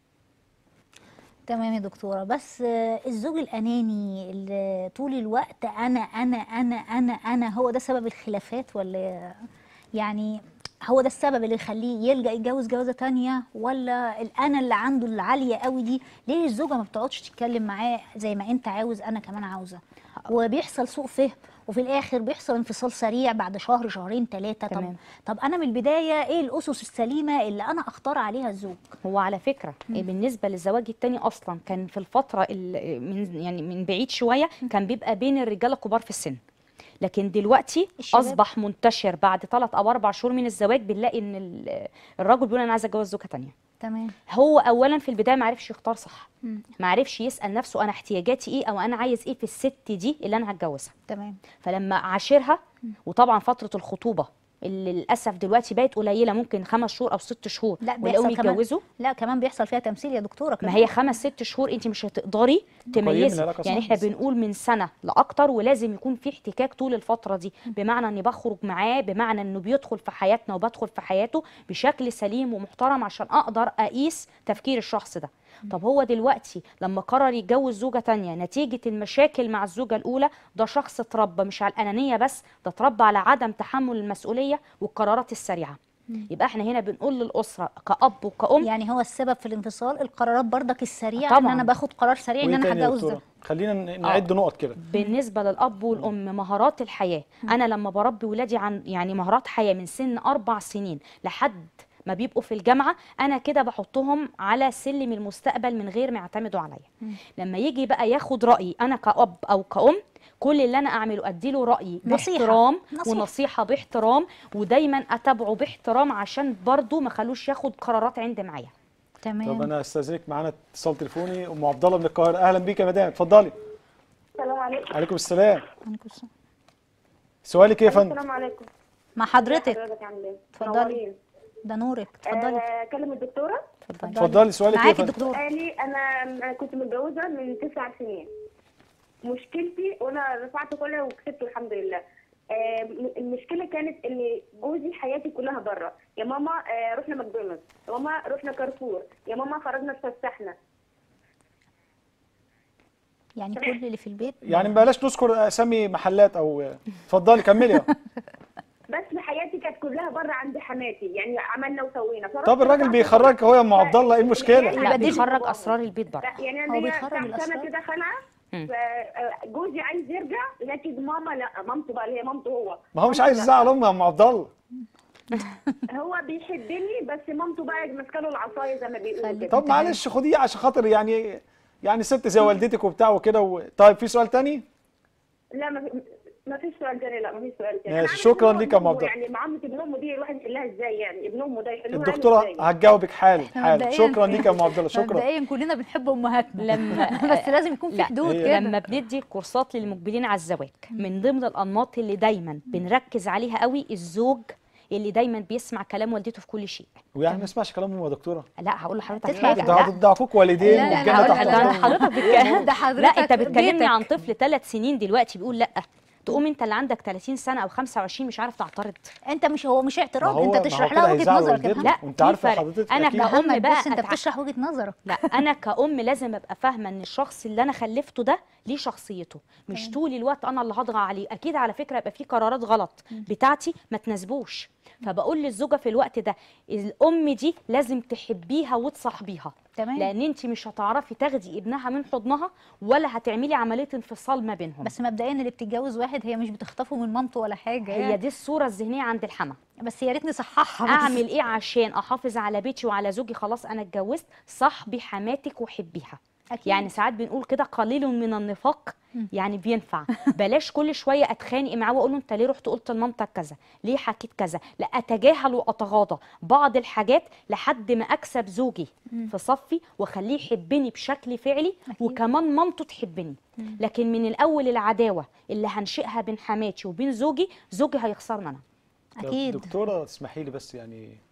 تمام يا دكتورة بس آه، الزوج الأناني اللي طول الوقت أنا أنا أنا أنا أنا هو ده سبب الخلافات ولا يعني هو ده السبب اللي يخليه يلجأ يتجوز جوازة تانية ولا الأنا اللي عنده العالية قوي دي ليه الزوجة ما بتقعدش تتكلم معاه زي ما أنت عاوز أنا كمان عاوزة وبيحصل سوء فهم وفي الآخر بيحصل انفصال سريع بعد شهر شهرين ثلاثة طب تمام. طب أنا من البداية إيه الأسس السليمة اللي أنا أختار عليها الزوج هو على فكره بالنسبه للزواج التاني اصلا كان في الفتره ال- من يعني من بعيد شويه كان بيبقى بين الرجاله الكبار في السن لكن دلوقتي الشباب. اصبح منتشر بعد ثلاث او اربع شهور من الزواج بنلاقي ان ال- الراجل بيقول انا عايز اتجوز زوجه تانيه تمام هو اولا في البدايه ما عرفش يختار صح ما عرفش يسال نفسه انا احتياجاتي ايه او انا عايز ايه في الست دي اللي انا هتجوزها تمام فلما عاشرها وطبعا فتره الخطوبه اللي للاسف دلوقتي بقت قليله ممكن خمس شهور او ست شهور لا ويلاقوهم بيحصل كمان يتجوزوا لا كمان بيحصل فيها تمثيل يا دكتوره ما كمان. هي خمس ست شهور انت مش هتقدري تميزي العلاقة يعني صح. احنا بنقول من سنه لاكتر ولازم يكون في احتكاك طول الفتره دي بمعنى اني بخرج معاه بمعنى انه بيدخل في حياتنا وبدخل في حياته بشكل سليم ومحترم عشان اقدر اقيس تفكير الشخص ده طب هو دلوقتي لما قرر يتجوز زوجه تانية نتيجه المشاكل مع الزوجه الاولى ده شخص اتربى مش على الانانيه بس ده اتربى على عدم تحمل المسؤوليه والقرارات السريعه يبقى احنا هنا بنقول للاسره كاب وكأم يعني هو السبب في الانفصال القرارات برضك السريعه ان طبعاً. انا باخد قرار سريع ان وإيه انا تاني يا هتجوز ده دكتورة؟ خلينا ن- نعد نقط كده بالنسبه للاب والام مهارات الحياه انا لما بربي ولادي عن يعني مهارات حياه من سن اربع سنين لحد ما بيبقوا في الجامعه انا كده بحطهم على سلم المستقبل من غير ما يعتمدوا عليا لما يجي بقى ياخد رايي انا كاب او كأم كل اللي انا اعمله اديله رايي نصيحة. باحترام نصيحة. ونصيحه باحترام ودايما اتابعه باحترام عشان برضه ما خلوش ياخد قرارات عند معايا تمام طب انا استاذنك معانا اتصال تليفوني ام عبد الله من القاهره اهلا بيك يا مدام اتفضلي السلام عليكم عليكم السلام عليكم السلام. سؤالك ايه يا فندم السلام عليكم مع حضرتك حضرتك عامل ايه؟ اتفضلي. منورين. ده نورك اتفضلي آه، اكلم الدكتوره اتفضلي سؤالك ايه يا معاكي فندم الدكتور قالي انا أنا كنت متجوزه من تسع سنين مشكلتي وانا رفعت كلها وكسبت الحمد لله آه، م- المشكله كانت ان جوزي حياتي كلها بره يا ماما آه، رحنا ماكدونالدز يا ماما رحنا كارفور يا ماما خرجنا اتفسحنا يعني كل اللي في البيت يعني بلاش نذكر اسامي محلات او اتفضلي كملي بس حياتي كانت كلها بره عند حماتي يعني عملنا وسوينا فرحت طب الراجل رفعت بيخرجك اهو يا ام عبد الله ايه المشكله لا يبقى دي- بيخرج اسرار البيت بره لا، يعني هو انا ليا بيخرج كام الأسرار؟ سنه كده خلعه مم. فجوزي عايز يرجع لكن ماما لا مامته بقى اللي هي مامته هو ما هو مش ماما عايز لا. يزعل امي يا ام عبد الله هو بيحبني بس مامته بقى ماسكه له العصايه زي ما بيقولوا خلي- كده طب معلش خديه عشان خاطر يعني يعني ست زي والدتك وبتاع وكده و... طيب في سؤال تاني لا ما في ما فيش سؤال تاني لا ما فيش سؤال تاني ماشي، أنا عايزة شكراً ابن ليك يا أم أمه عبد الله. يعني معامله ابن امه دي الواحد يحلها ازاي يعني ابن امه ده يحلوها يعني الدكتوره إزاي؟ هتجاوبك حالا حالا مبدئياً- شكرا ليك يا ام عبد الله شكرا مبدئيا كلنا بنحب امهاتنا لما بس لازم يكون في لا، حدود هي- كده لما بندي كورسات للمقبلين على الزواج من ضمن الانماط اللي دايما بنركز عليها قوي الزوج اللي دايما بيسمع كلام والدته في كل شيء ويعني ما اسمعش كلام امي يا دكتوره لا هقول لحضرتك تسمع حاجه في- ده لا ده عقوق والدين لا، لا، لا، والجنه هقول تحت لك- ده قدمهم. انت حضرتك بتتكلم ده حضرتك لا انت بتكلمني بيتك. عن طفل ثلاث سنين دلوقتي بيقول لا تقوم انت اللي عندك 30 سنه او 25 مش عارف تعترض انت مش هو مش ما اعتراض هو- انت ما هو تشرح كده لها وجهه هيزعل نظرك يا والدته. محمد. لا وانت في عارفه فرق. حضرتك انا أكيد. كأم محمد بقى بص انت أتع- بتشرح وجهه نظرك لا انا كأم لازم ابقى فاهمه ان الشخص اللي انا خلفته ده ليه شخصيته مش طول الوقت انا اللي هضغى عليه اكيد على فكره يبقى في قرارات غلط بتاعتي ما تناسبوش فبقول للزوجه في الوقت ده الام دي لازم تحبيها وتصاحبيها تمام. لان انت مش هتعرفي تاخدي ابنها من حضنها ولا هتعملي عمليه انفصال ما بينهم بس مبدئيا اللي بتتجوز واحد هي مش بتخطفه من مامته ولا حاجه هي يعني. دي الصوره الذهنيه عند الحما بس يا ريت نصححها بس. اعمل ايه عشان احافظ على بيتي وعلى زوجي خلاص انا اتجوزت صاحبي حماتك وحبيها أكيد. يعني ساعات بنقول كده قليل من النفاق يعني بينفع بلاش كل شويه اتخانق معاه واقول له انت ليه رحت قلت لمامتك كذا ليه حكيت كذا لا اتجاهل واتغاضى بعض الحاجات لحد ما اكسب زوجي في صفي واخليه يحبني بشكل فعلي أكيد. وكمان مامته تحبني لكن من الاول العداوه اللي هنشئها بين حماتي وبين زوجي زوجي هيخسرنا انا طب اكيد دكتوره تسمحي لي بس يعني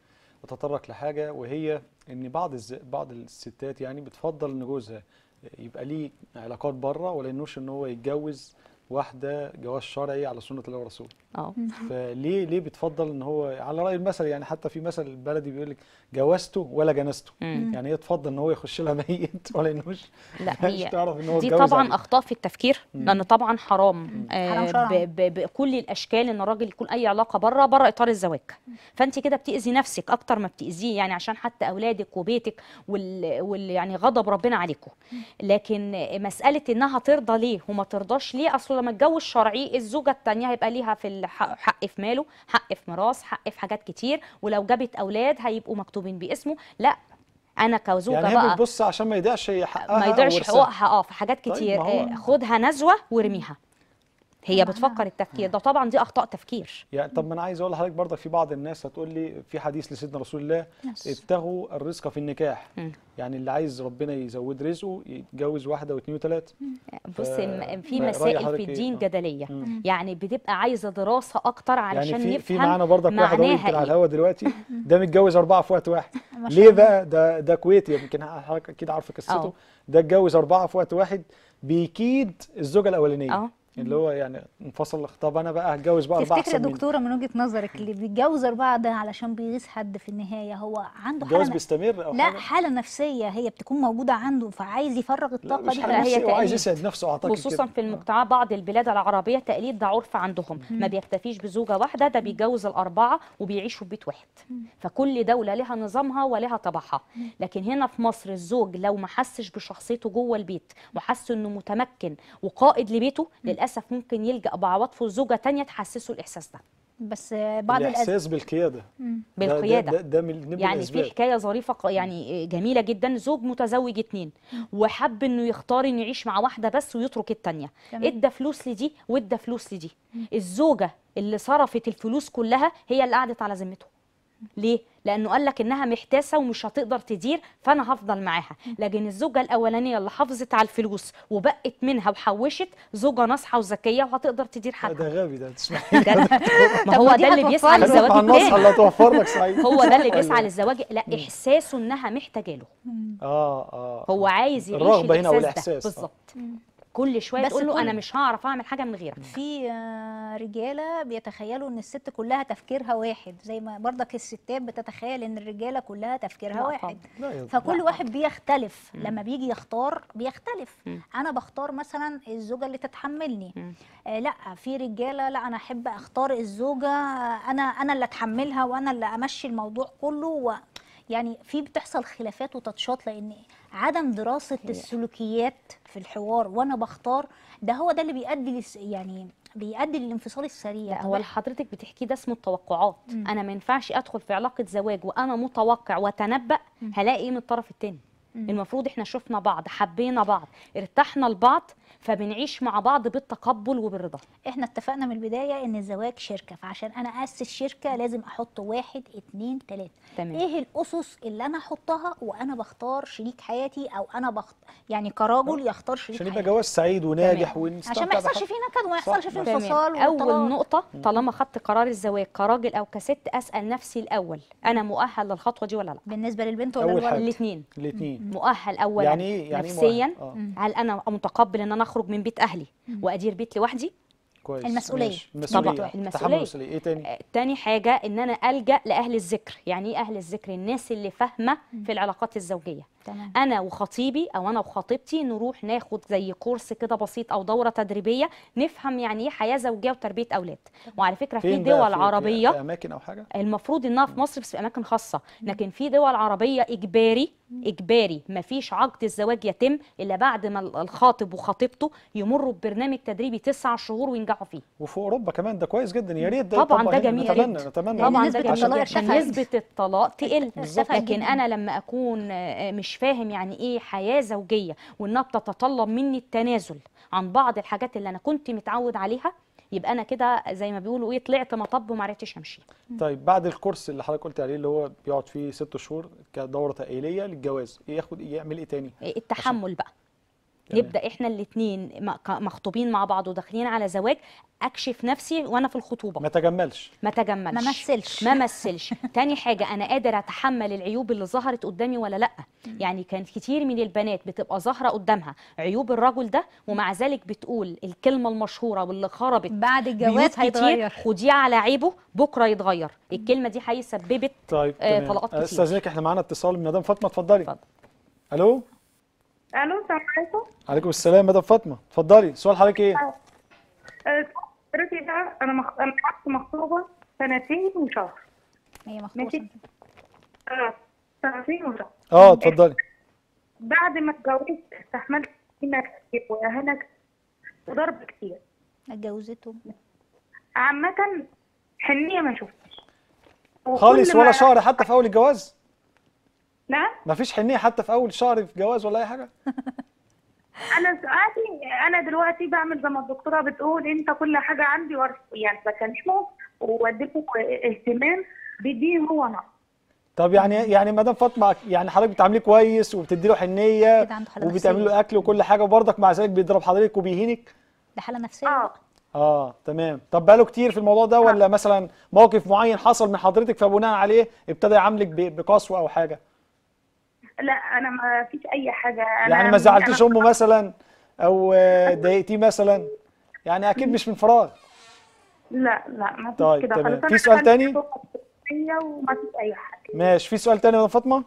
اتطرق لحاجه وهي ان بعض الز... بعض الستات يعني بتفضل ان جوزها يبقى ليه علاقات بره ولا انوش ان هو يتجوز واحده جواز شرعي على سنه الله ورسوله اه فليه ليه بتفضل ان هو على راي المثل يعني حتى في مثل بلدي بيقول لك جوزته ولا جنسته مم. يعني هي تفضل ان هو يخش لها ميت ولا انوش لا مش هي تعرف ان هو دي اتجوز طبعا عليه. اخطاء في التفكير لان طبعا حرام حرام آه شرعاً. ب- ب- بكل الاشكال ان الراجل يكون اي علاقه بره بره اطار الزواج فانت كده بتاذي نفسك اكتر ما بتاذيه يعني عشان حتى اولادك وبيتك وال, وال يعني غضب ربنا عليكم لكن مساله انها ترضى ليه وما ترضاش ليه اصل لما اتجوز شرعي الزوجه الثانيه هيبقى ليها في الحق حق في ماله حق في ميراث حق في حاجات كتير ولو جابت اولاد هيبقوا مكتوبين باسمه لا انا كزوجه يعني هي بقى بتبص عشان ما يضيعش حقها ما يضيعش وورثها. حقوقها اه في حاجات طيب، كتير ما هو- آه، خدها نزوه وارميها هي بتفكر التفكير ده طبعا دي اخطاء تفكير يعني طب ما انا عايز اقول لحضرتك برضك في بعض الناس هتقول لي في حديث لسيدنا رسول الله ابتغوا الرزق في النكاح مم. يعني اللي عايز ربنا يزود رزقه يتجوز واحده واثنين وثلاثه بص ف- الم- في رأي مسائل حضرتك في إيه؟ الدين آه. جدليه مم. يعني بتبقى عايزه دراسه اكتر علشان يعني في نفهم في معانا برضك واحد اهو يمكن معناها على ايه الهوا دلوقتي ده متجوز اربعه في وقت واحد ما شاء ليه الله. بقى ده ده كويتي يمكن حضرتك اكيد عارفه قصته أه. ده اتجوز اربعه في وقت واحد بيكيد الزوجه الاولانيه اه اللي هو يعني انفصل طب انا بقى هتجوز بقى اربعه تفتكر يا احسن مني دكتوره من وجهه نظرك اللي بيتجوز اربعه ده علشان بيغيظ حد في النهايه هو عنده الجواز حاله بيستمر او لا حاجه حاله نفسيه هي بتكون موجوده عنده فعايز يفرغ لا الطاقه مش دي حاجه لا، هي نفسيه هو عايز تقليد. يسعد نفسه اعتقد خصوصا كده. في المجتمع بعض البلاد العربيه تقليد ده عرف عندهم ما بيكتفيش بزوجه واحده ده بيتجوز الاربعه وبيعيشوا في بيت واحد فكل دوله لها نظامها ولها طبعها لكن هنا في مصر الزوج لو ما حسش بشخصيته جوه البيت وحس انه متمكن وقائد لبيته للاسف ممكن يلجا بعواطفه لزوجه تانية تحسسه الاحساس ده بس بعض الأز... الاحساس بالقياده ده- بالقياده ده, ده, ده من ضمن يعني الاسباب في حكايه ظريفه ق- يعني جميله جدا زوج متزوج اتنين وحب انه يختار انه يعيش مع واحده بس ويترك التانيه تمام. ادى فلوس لدي وادى فلوس لدي الزوجه اللي صرفت الفلوس كلها هي اللي قعدت على ذمته ليه؟ لأنه قال لك إنها محتاسة ومش هتقدر تدير فأنا هفضل معاها، لكن الزوجة الأولانية اللي حافظت على الفلوس وبقت منها وحوشت زوجة ناصحة وذكية وهتقدر تدير لا، حالها. ده غبي ده تسمعي ما هو طب ده اللي ودي بيسعى هتوفر له. للزواج مع النص التاني اللي هتوفر لك صحيح هو ده اللي بيسعى ولا- للزواج لا إحساسه إنها محتاجة له اه اه هو عايز يعيش الرغبة هنا الإحساس والإحساس، ده آه. بالظبط كل شويه بس تقول له كل- انا مش هعرف اعمل حاجه من غيرك في آه، رجاله بيتخيلوا ان الست كلها تفكيرها واحد زي ما برضك الستات بتتخيل ان الرجاله كلها تفكيرها لا واحد لا يا- فكل لا واحد بيختلف لما بيجي يختار بيختلف مم. انا بختار مثلا الزوجه اللي تتحملني مم. آه لا في رجاله لا انا احب اختار الزوجه آه، انا انا اللي اتحملها وانا اللي امشي الموضوع كله و يعني في بتحصل خلافات وتاتشات لان عدم دراسه السلوكيات في الحوار وانا بختار ده هو ده اللي بيؤدي لس يعني بيؤدي للانفصال السريع لا طب هو اللي حضرتك بتحكيه ده اسمه التوقعات انا ما ينفعش ادخل في علاقه زواج وانا متوقع واتنبأ هلاقي ايه من الطرف التاني المفروض احنا شفنا بعض حبينا بعض ارتحنا لبعض فبنعيش مع بعض بالتقبل وبالرضا احنا اتفقنا من البدايه ان الزواج شركه فعشان انا اسس شركه لازم احط واحد اتنين تلاته تمام. ايه الاسس اللي انا احطها وانا بختار شريك حياتي او انا بخت يعني كرجل يختار شريك عشان يبقى حياتي جواز سعيد وناجح تمام. ونستمتع عشان ما يحصلش بحياتنا. فيه نكد وما صح. يحصلش فيه تمام. انفصال اول وطلاق. نقطه طالما خدت قرار الزواج كراجل او كست اسال نفسي الاول انا مؤهل للخطوه دي ولا لا بالنسبه للبنت ولا أول الولد حاجة. الاثنين الاثنين مؤهل اولا يعني ايه يعني إيه نفسيا مؤهل؟ آه. هل انا متقبل ان انا اخرج من بيت اهلي وادير بيت لوحدي كويس المسؤولية. ماشي. المسؤوليه طبعا، تحمل المسؤولية. المسؤوليه ايه تاني آه، تاني حاجة إن أنا ألجأ لأهل الذكر يعني إيه أهل الذكر الناس اللي فاهمة في العلاقات الزوجية تمام أنا وخطيبي أو أنا وخطيبتي نروح ناخد زي كورس كده بسيط أو دورة تدريبية نفهم يعني إيه حياة زوجية وتربية أولاد وعلى فكرة في فين بقى؟ دول في- في- عربية في اماكن او حاجه المفروض انها في مصر بس في اماكن خاصه لكن في دول عربيه اجباري اجباري مفيش عقد الزواج يتم الا بعد ما الخاطب وخطيبته يمروا ببرنامج تدريبي تسع شهور وينجحوا فيه وفي اوروبا كمان ده كويس جدا يا ريت ده طبعا يطبق ده هنا. جميل يا نتمنى ريت. نتمنى لأن طبعا نسبة ده جميل الطلاق عشان ارتفعت. نسبه الطلاق تقل ارتفعت لكن جداً. انا لما اكون آه، مش فاهم يعني ايه حياه زوجيه وانها بتتطلب مني التنازل عن بعض الحاجات اللي انا كنت متعود عليها يبقى انا كده زي ما بيقولوا ايه طلعت مطب وما عرفتش امشي طيب بعد الكورس اللي حضرتك قلت عليه اللي هو بيقعد فيه ست شهور كدوره تاهيليه للجواز ياخد يعمل ايه تاني التحمل بقى تمام. نبدا احنا الاثنين مخطوبين مع بعض وداخلين على زواج اكشف نفسي وانا في الخطوبه ما تجملش ما تجملش ما مثلش. ما مثلش تاني حاجه انا قادر اتحمل العيوب اللي ظهرت قدامي ولا لا يعني كان كتير من البنات بتبقى ظاهره قدامها عيوب الرجل ده ومع ذلك بتقول الكلمه المشهوره واللي خربت بعد بيوت الجواز كتير هيتغير خديه على عيبه بكره يتغير الكلمه دي هي سببت طيب آه، تمام طلقات كتير. استاذنك احنا معانا اتصال من مدام فاطمه اتفضلي اتفضل. الو الو السلام عليكم عليكم السلام مدام فاطمه اتفضلي سؤال حضرتك ايه آه، حضرتك بقى انا مخ... انا قعدت مخطوبه سنتين وشهر هي ماشي مخطوبه اه سنتين وشهر اه اتفضلي بعد ما اتجوزت استحملت هنا كتير واهانه كتير وضرب كتير اتجوزته عامة حنية ما شفتش وكل خالص ما- ولا شهر حتى في اول الجواز نعم ما فيش حنيه حتى في اول شهر في جواز ولا اي حاجه انا ساعتي انا دلوقتي بعمل زي ما الدكتوره بتقول انت كل حاجه عندي ورث يعني بكلمه واديله اهتمام بدين هو نقص طب يعني يعني مدام فاطمه يعني حضرتك بتعامليه كويس وبتدي له حنيه كده عنده حالة وبتعمل نفسية. له اكل وكل حاجه وبرضك مع ذلك بيضرب حضرتك وبيهينك ده حاله نفسيه اه بقى. اه تمام طب بقاله كتير في الموضوع ده ولا مثلا موقف معين حصل من حضرتك فبناء عليه ابتدى يعاملك ب- بقسوه او حاجه لا انا ما فيش اي حاجه أنا يعني ما زعلتيش أنا- امه مثلا او آه، ضايقتيه مثلا يعني اكيد مش من فراغ لا لا ما فيش طيب، كده تمام. خالص. في أنا سؤال عندي تاني؟ ثقة فيا وما فيش اي حاجه ماشي في سؤال تاني يا مدام فاطمه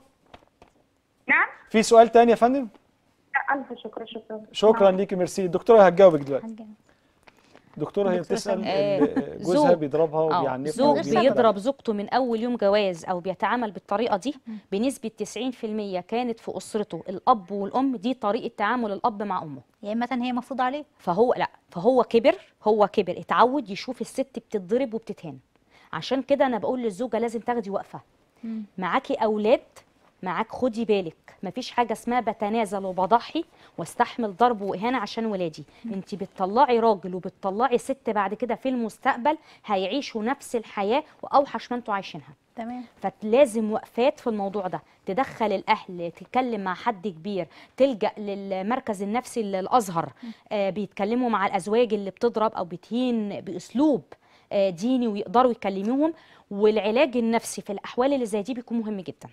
نعم في سؤال تاني يا فندم لا الف شكر شكرا شكرا ليكي ميرسي الدكتوره هتجاوبك دلوقتي حاجة. الدكتوره هي دكتورة بتسال سامية. ال- جوزها زوج. بيضربها اه وبيعنفها زوج وبيضرب. بيضرب زوجته من اول يوم جواز او بيتعامل بالطريقه دي بنسبه 90% كانت في اسرته الاب والام دي طريقه تعامل الاب مع امه يا اما هي مفروض عليه فهو لا فهو كبر هو كبر اتعود يشوف الست بتتضرب وبتتهان عشان كده انا بقول للزوجه لازم تاخدي وقفه معاكي اولاد معاك خدي بالك مفيش حاجه اسمها بتنازل وبضحي واستحمل ضرب واهانه عشان ولادي انت بتطلعي راجل وبتطلعي ست بعد كده في المستقبل هيعيشوا نفس الحياه واوحش ما انتوا عايشينها تمام فلازم وقفات في الموضوع ده تدخل الاهل تتكلم مع حد كبير تلجا للمركز النفسي الازهر آه بيتكلموا مع الازواج اللي بتضرب او بتهين باسلوب آه ديني ويقدروا يكلموهم والعلاج النفسي في الاحوال اللي زي دي بيكون مهم جدا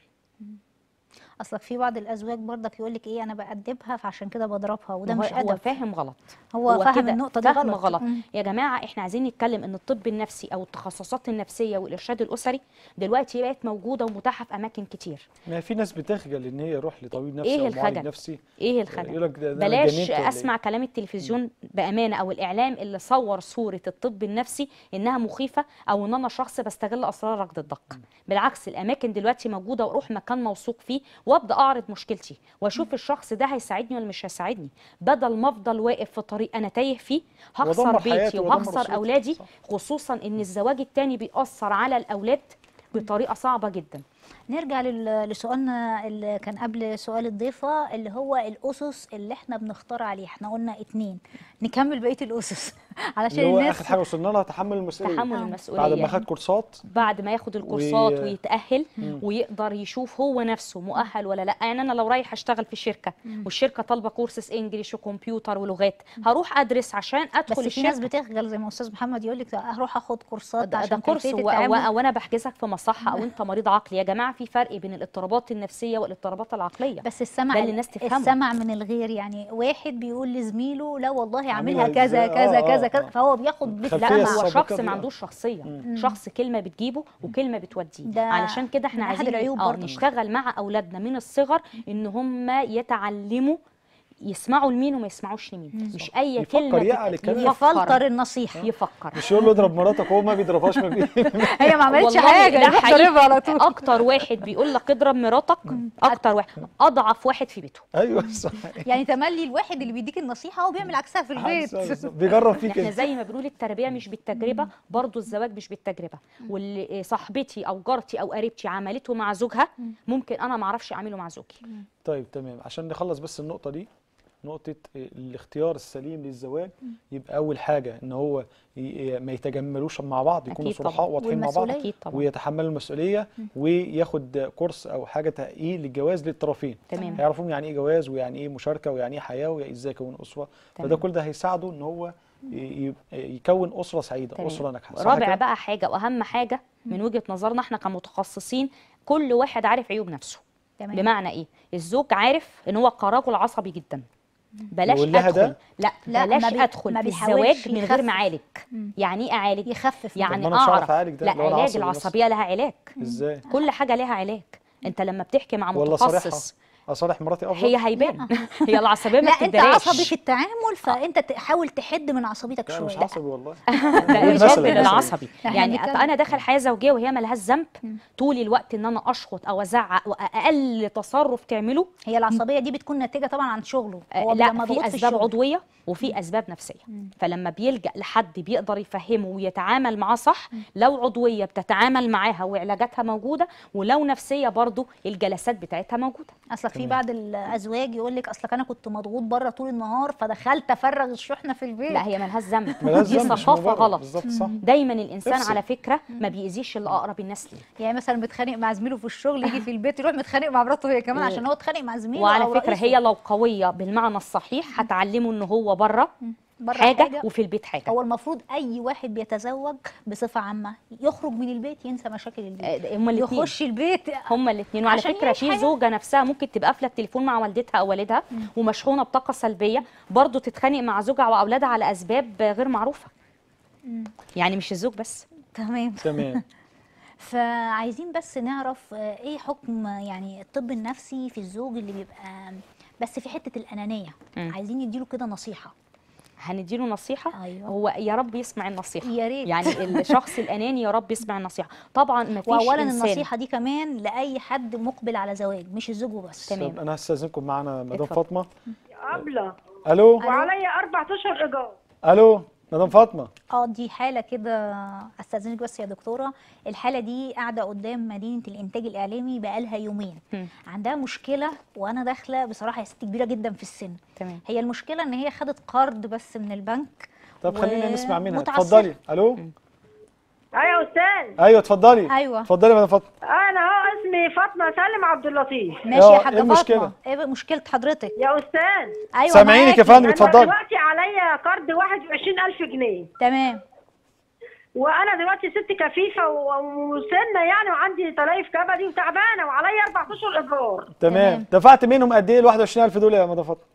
اصلك في بعض الازواج برضك يقول لك ايه انا بأدبها فعشان كده بضربها وده هو- مش هو ادب فاهم غلط هو فاهم كده النقطة دي فهم غلط. غلط مم. يا جماعه احنا عايزين نتكلم ان الطب النفسي او التخصصات النفسيه والارشاد الاسري دلوقتي بقت موجوده ومتاحه في اماكن كتير ما في ناس بتخجل ان هي يروح لطبيب نفسي ايه او معالج الخجل؟ نفسي ايه يقول الخجل لك ده ده أنا بلاش اتجننت ولا إيه؟ اسمع كلام التلفزيون بامانه او الاعلام اللي صور صوره الطب النفسي انها مخيفه او ان انا شخص بستغل اسرار ركض الضغط بالعكس الاماكن دلوقتي موجوده واروح مكان موثوق فيه وابدا اعرض مشكلتي واشوف الشخص ده هيساعدني ولا مش هيساعدني بدل ما افضل واقف في طريق انا تايه فيه هخسر وأدمر حياتي بيتي وأدمر وهخسر أسرتي. اولادي صح. خصوصا ان الزواج التاني بيأثر على الاولاد بطريقه صعبه جدا نرجع لل- لسؤالنا اللي كان قبل سؤال الضيفة اللي هو الأسس اللي احنا بنختار عليه احنا قلنا اتنين نكمل بقية الأسس علشان اللي هو الناس اخر حاجه وصلنا لها تحمل المسؤوليه تحمل آه. المسؤوليه بعد ما خد كورسات بعد ما ياخد الكورسات و- ويتأهل ويقدر يشوف هو نفسه مؤهل ولا لا يعني انا لو رايح اشتغل في شركه والشركه طالبه كورسز انجليش وكمبيوتر ولغات هروح ادرس عشان ادخل بس في ناس الشركه بتخجل زي ما أستاذ محمد يقول لك هروح أخد كورسات ده, ده عشان كورس كيفية و- التعامل. و- وانا بحجزك في مصحه او انت مريض عقلي يا جماعه في فرق بين الاضطرابات النفسيه والاضطرابات العقليه بس السمع ده اللي الناس تفهمه. السمع من الغير يعني واحد بيقول لزميله لا والله عاملها اعملها كذا إزاي؟ كذا آه، كذا آه، كذا آه. فهو بياخد خلفية لا بالسمع هو السابقة شخص دي، ما آه. عندوش شخصيه شخص كلمه بتجيبه وكلمه بتوديه ده علشان كده احنا من أحد عايزين العيوب اه برضه. نشتغل مع اولادنا من الصغر ان هم يتعلموا يسمعوا لمين وما يسمعوش لمين مش اي يفكر كلمه يعقل تتقال. الكلام. يفلتر النصيحة يفكر مش يقول له اضرب مراتك وهو ما بيضربهاش ما بي... هي ما عملتش والله حاجة لا يروح حقيقي. ضاربها على طول اكتر واحد بيقول لك اضرب مراتك اكتر واحد اضعف واحد في بيته ايوه صح يعني تملي الواحد اللي بيديك النصيحة هو بيعمل عكسها في البيت بالظبط. بيجرب فيك احنا انت زي ما بنقول التربيه مش بالتجربه برضو الزواج مش بالتجربه واللي صاحبتي او جارتي او قريبتي عملته مع زوجها ممكن انا ما اعرفش اعمله مع زوجي طيب تمام عشان نخلص بس النقطه دي نقطه الاختيار السليم للزواج يبقى اول حاجه ان هو ي- ما يتجملوش مع بعض يكونوا أكيد طبعاً. صلحاء واضحين مع بعض والمسؤولية. اكيد طبعا ويتحملوا المسؤوليه وياخد كورس او حاجه تاهيل للجواز للطرفين تمام هيعرفوا يعني ايه جواز ويعني ايه مشاركه ويعني ايه حياه وازاي يكون اسره فده تمام. كل ده هيساعده ان هو ي- ي- يكون اسره سعيده تمام. اسره ناجحه صح رابع كده؟ بقى حاجه واهم حاجه من وجهه نظرنا احنا كمتخصصين كل واحد عارف عيوب نفسه تمام بمعنى ايه الزوج عارف ان هو كراجل عصبي جدا بلاش يقول لها ادخل ده؟ لا, لا، بلاش ما بي- ادخل ما في بيحاولش الزواج من غير يخفف. ما اعالج يعني ايه اعالج يخفف يعني طب ما أنا مش هعرف اعرف أعالج ده لا لو أنا علاج عصبي بس. العصبيه لها علاج ازاي كل حاجه لها علاج انت لما بتحكي مع ولا صريحه متخصص اصالح مراتي افضل هي هيبان هي العصبيه ما لا انت بتداريش عصبي في التعامل فانت تحاول تحد من عصبيتك لا شويه مش عصبي والله ده قول إرشاد مثلاً من مثلاً. العصبي إحنا يعني بنتكلم. انا داخل حياه زوجيه وهي ملهاش ذنب طول الوقت ان انا اشخط او ازعق واقل تصرف تعمله هي العصبيه دي بتكون ناتجه طبعا عن شغله آه، هو بيبقى لا مضغوط في في اسباب الشغل. عضويه وفي اسباب نفسيه فلما بيلجا لحد بيقدر يفهمه ويتعامل معاه صح لو عضويه بتتعامل معاها وعلاجاتها موجوده ولو نفسيه برضو الجلسات بتاعتها موجوده اصلك في بعض الازواج يقول لك اصلك انا كنت مضغوط بره طول النهار فدخلت افرغ الشحنه في البيت لا هي ملهاش ذنب ملهاش دي ذنب، مش ثقافه مبرر. غلط بالظبط صح دايما الانسان افصل. على فكره ما بيأذيش اللي اقرب الناس ليه يعني مثلا متخانق مع زميله في الشغل يجي في البيت يروح متخانق مع مراته هي كمان عشان هو اتخانق مع زميله وعلى أو فكره رئيسه. هي لو قويه بالمعنى الصحيح هتعلمه ان هو بره بره حاجه, حاجة وفي البيت حاجه هو المفروض اي واحد بيتزوج بصفه عامه يخرج من البيت ينسى مشاكل البيت آه، هما الاثنين يخش البيت هما الاثنين وعلى عشان فكره يعيش في حياة. زوجه نفسها ممكن تبقى قافله التليفون مع والدتها او والدها ومشحونه بطاقه سلبيه برضه تتخانق مع زوجها واولادها على اسباب غير معروفه يعني مش الزوج بس تمام تمام فعايزين بس نعرف آه، ايه حكم يعني الطب النفسي في الزوج اللي بيبقى بس في حته الانانيه مم. عايزين نديله كده نصيحه هنديله نصيحه أيوة. هو يا رب يسمع النصيحه يا ريت. يعني الشخص الاناني يا رب يسمع النصيحه طبعا ما فيش واولا إنسان النصيحه دي كمان لاي حد مقبل على زواج مش الزوج وبس تمام. طب انا هستاذنكم معانا مدام اتفضل. فاطمه قبله الو وعليا اربع اشهر ايجار الو مدام فاطمه اه دي حاله كده استاذنك بس يا دكتوره الحاله دي قاعده قدام مدينه الانتاج الاعلامي بقالها يومين مم. عندها مشكله وانا داخله بصراحه يا ست كبيره جدا في السن تمام هي المشكله ان هي خدت قرض بس من البنك طب خلينا نسمع منها ومتعثرة. اتفضلي الو ايوه يا استاذ ايوه اتفضلي ايوه اتفضلي يا مدام فاطمه انا اهو اسمي فاطمه سالم عبد اللطيف ماشي اه، يا ايه حاجه المشكلة؟ فاطمه ايه مشكله حضرتك يا استاذ ايوه سامعينك يا معاكي. فندم انا اتفضلي دلوقتي عليا قرض 21000 جنيه تمام وانا دلوقتي ست كفيفه و- وسنه يعني وعندي تلايف كبدي وتعبانه وعليا اربع اشهر ايجار تمام دفعت منهم قد ايه ال 21000 دول يا مدام فاطمه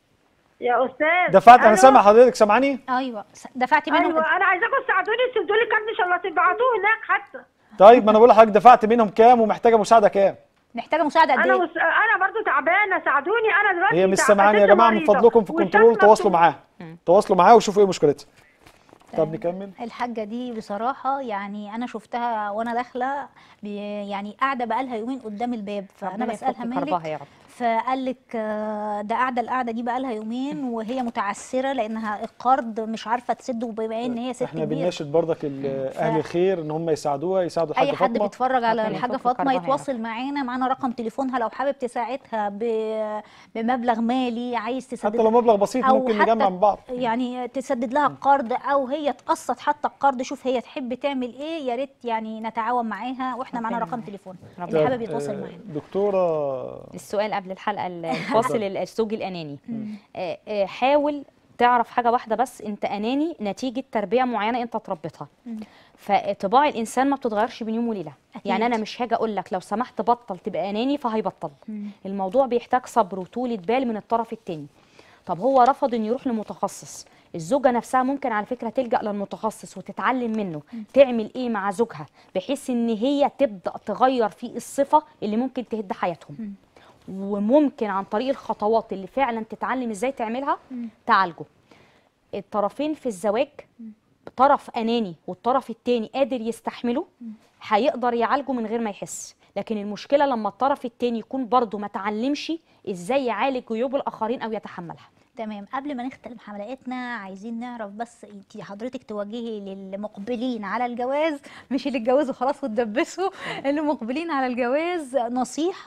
يا استاذ دفعت انا أيوة. سامع حضرتك سامعاني ايوه س- دفعتي منهم ايوه انا عايزاكم تساعدوني تسدوا لي كارت ان شاء الله تبعتوه هناك حتى طيب ما انا بقول لحضرتك دفعت منهم كام ومحتاجه مساعده كام محتاجه مساعده قد انا ايه وس... انا برضو تعبانه ساعدوني انا دلوقتي هي مش تع- سامعاني يا ست جماعه من مريضة. فضلكم في والشمس الكنترول تواصلوا مفتوحة. معاها تواصلوا معاها وشوفوا ايه مشكلتها طب نكمل الحاجه دي بصراحه يعني انا شفتها وانا داخله بي- يعني قاعده بقالها يومين قدام الباب فانا ربنا بسالها يفك كربها مالك يا رب فقال لك آه، ده قاعده القعده دي بقالها يومين وهي متعسره لانها القرض مش عارفه تسده بما ان هي ست احنا كبيره بنناشد برضك ال- اهل الخير ان هم يساعدوها يساعدوا الحاجه اي حد فاطمه بيتفرج على ربنا الحاجه يفك فاطمه كربها يا يتواصل معانا معانا رقم تليفونها لو حابب تساعدها ب- بمبلغ مالي عايز تسدد حتى لو مبلغ بسيط أو ممكن حتى نجمع من بعض يعني تسدد لها القرض او هي تقسط حتى القرض شوف هي تحب تعمل ايه يا ريت يعني نتعاون معاها واحنا معانا ربنا رقم معاك. تليفون ربنا اللي طب، حابب يتواصل آه، معانا دكتوره السؤال قبل الحلقه الفاصل الزوج الاناني آه، آه، حاول تعرف حاجه واحده بس انت اناني نتيجه تربيه معينه انت تربيتها فطباع الانسان ما بتتغيرش بين يوم وليله أكيد. يعني انا مش هاجي اقول لك لو سمحت بطل تبقى اناني فهيبطل الموضوع بيحتاج صبر وطولة بال من الطرف التاني طب هو رفض انه يروح لمتخصص الزوجه نفسها ممكن على فكره تلجا للمتخصص وتتعلم منه تعمل ايه مع زوجها بحيث ان هي تبدا تغير في الصفه اللي ممكن تهد حياتهم وممكن عن طريق الخطوات اللي فعلا تتعلم ازاي تعملها تعالجه الطرفين في الزواج طرف اناني والطرف التاني قادر يستحمله هيقدر يعالجه من غير ما يحس لكن المشكله لما الطرف التاني يكون برضه ما تعلمش ازاي يعالج عيوب الاخرين او يتحملها تمام قبل ما نختم حلقتنا عايزين نعرف بس انت حضرتك توجهي للمقبلين على الجواز مش اللي اتجوزوا خلاص واتدبسوا اللي مقبلين على الجواز نصيحة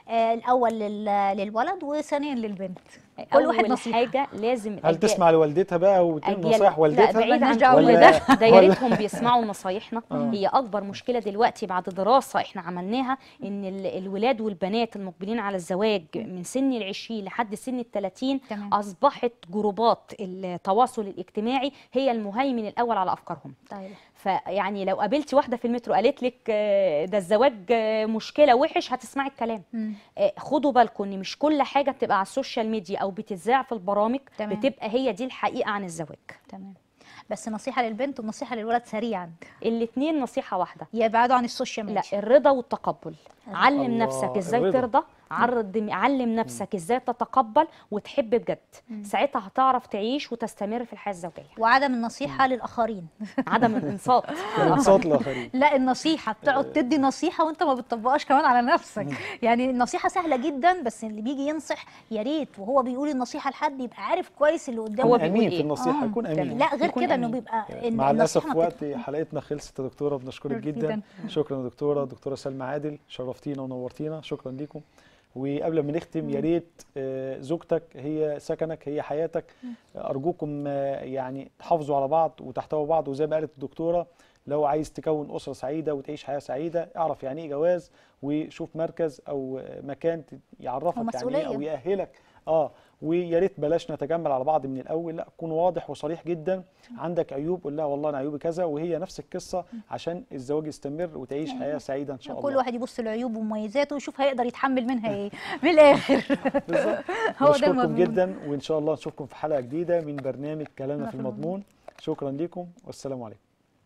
آه الاول لل- للولد وثانيا للبنت كل واحد اول نصيحه حاجه لازم هل الأجيال- تسمع لوالدتها بقى وتقول أجيال- نصايح لا والدتها بعيد عن مالناش دعوة كل ولا- ده ده يا ولا- ريتهم بيسمعوا نصايحنا آه. هي اكبر مشكله دلوقتي بعد دراسه احنا عملناها ان ال- الولاد والبنات المقبلين على الزواج من سن العشرين لحد سن الثلاثين تمام. اصبحت جروبات التواصل الاجتماعي هي المهيمن الاول على افكارهم طيب فيعني لو قابلتي واحده في المترو قالت لك آه، ده الزواج آه، مشكله وحش هتسمعي الكلام مم. آه، خدوا بالكم ان مش كل حاجه بتبقى على السوشيال ميديا او بتذاع في البرامج تمام. بتبقى هي دي الحقيقه عن الزواج تمام بس نصيحه للبنت ونصيحه للولد سريعا الاتنين نصيحه واحده يبعدوا عن السوشيال لا ميديا الرضا والتقبل علم الله، نفسك ازاي الرضا. ترضى عرض علم نفسك ازاي تتقبل وتحب بجد ساعتها هتعرف تعيش وتستمر في الحياه الزوجيه وعدم النصيحه للاخرين عدم الانصات الانصات الاخرين لا النصيحه بتقعد تدي نصيحه وانت ما بتطبقهاش كمان على نفسك يعني النصيحه سهله جدا بس اللي بيجي ينصح يا ريت وهو بيقول النصيحه لحد يبقى عارف كويس اللي قدامه هو يكون بيقول امين في إيه؟ النصيحه آه، يكون امين لا غير يكون كده انه أمين. بيبقى إن مع الاسف النصيحة وقت بتبقى- حلقتنا خلصت يا دكتوره بنشكرك ميرسي جدا جداً. شكرا يا دكتوره دكتوره سلمى عادل شرفتينا ونورتينا شكرا ليكم وقبل ما نختم يا ريت آه، زوجتك هي سكنك هي حياتك ارجوكم آه، يعني تحافظوا على بعض وتحتووا بعض وزي ما قالت الدكتوره لو عايز تكون اسره سعيده وتعيش حياه سعيده اعرف يعني ايه جواز وشوف مركز او مكان ت- يعرفك يعني ايه او ومسؤولية. يأهلك اه ويا ريت بلاش نتجمل على بعض من الاول لا كون واضح وصريح جدا عندك عيوب قول لها والله انا عيوبي كذا وهي نفس القصه عشان الزواج يستمر وتعيش حياه سعيده ان شاء الله كل واحد يبص لعيوبه ومميزاته ويشوف هيقدر يتحمل منها ايه من الاخر بالظبط هو ده بشكركم المضمون جدا وان شاء الله نشوفكم في حلقه جديده من برنامج كلامنا أنا في في المضمون. المضمون شكرا لكم والسلام عليكم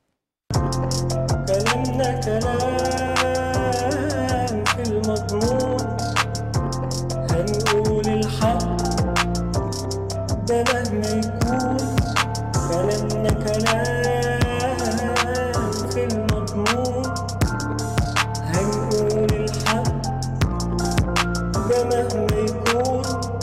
كلامنا كلام في المضمون هنقول الحق ده مهما يكون كلامنا كلام في المضمون هنقول الحق ده مهما يكون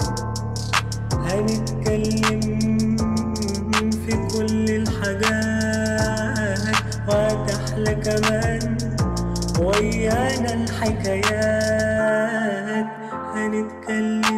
هنتكلم في كل الحاجات وهتحلى كمان ويانا الحكايات هنتكلم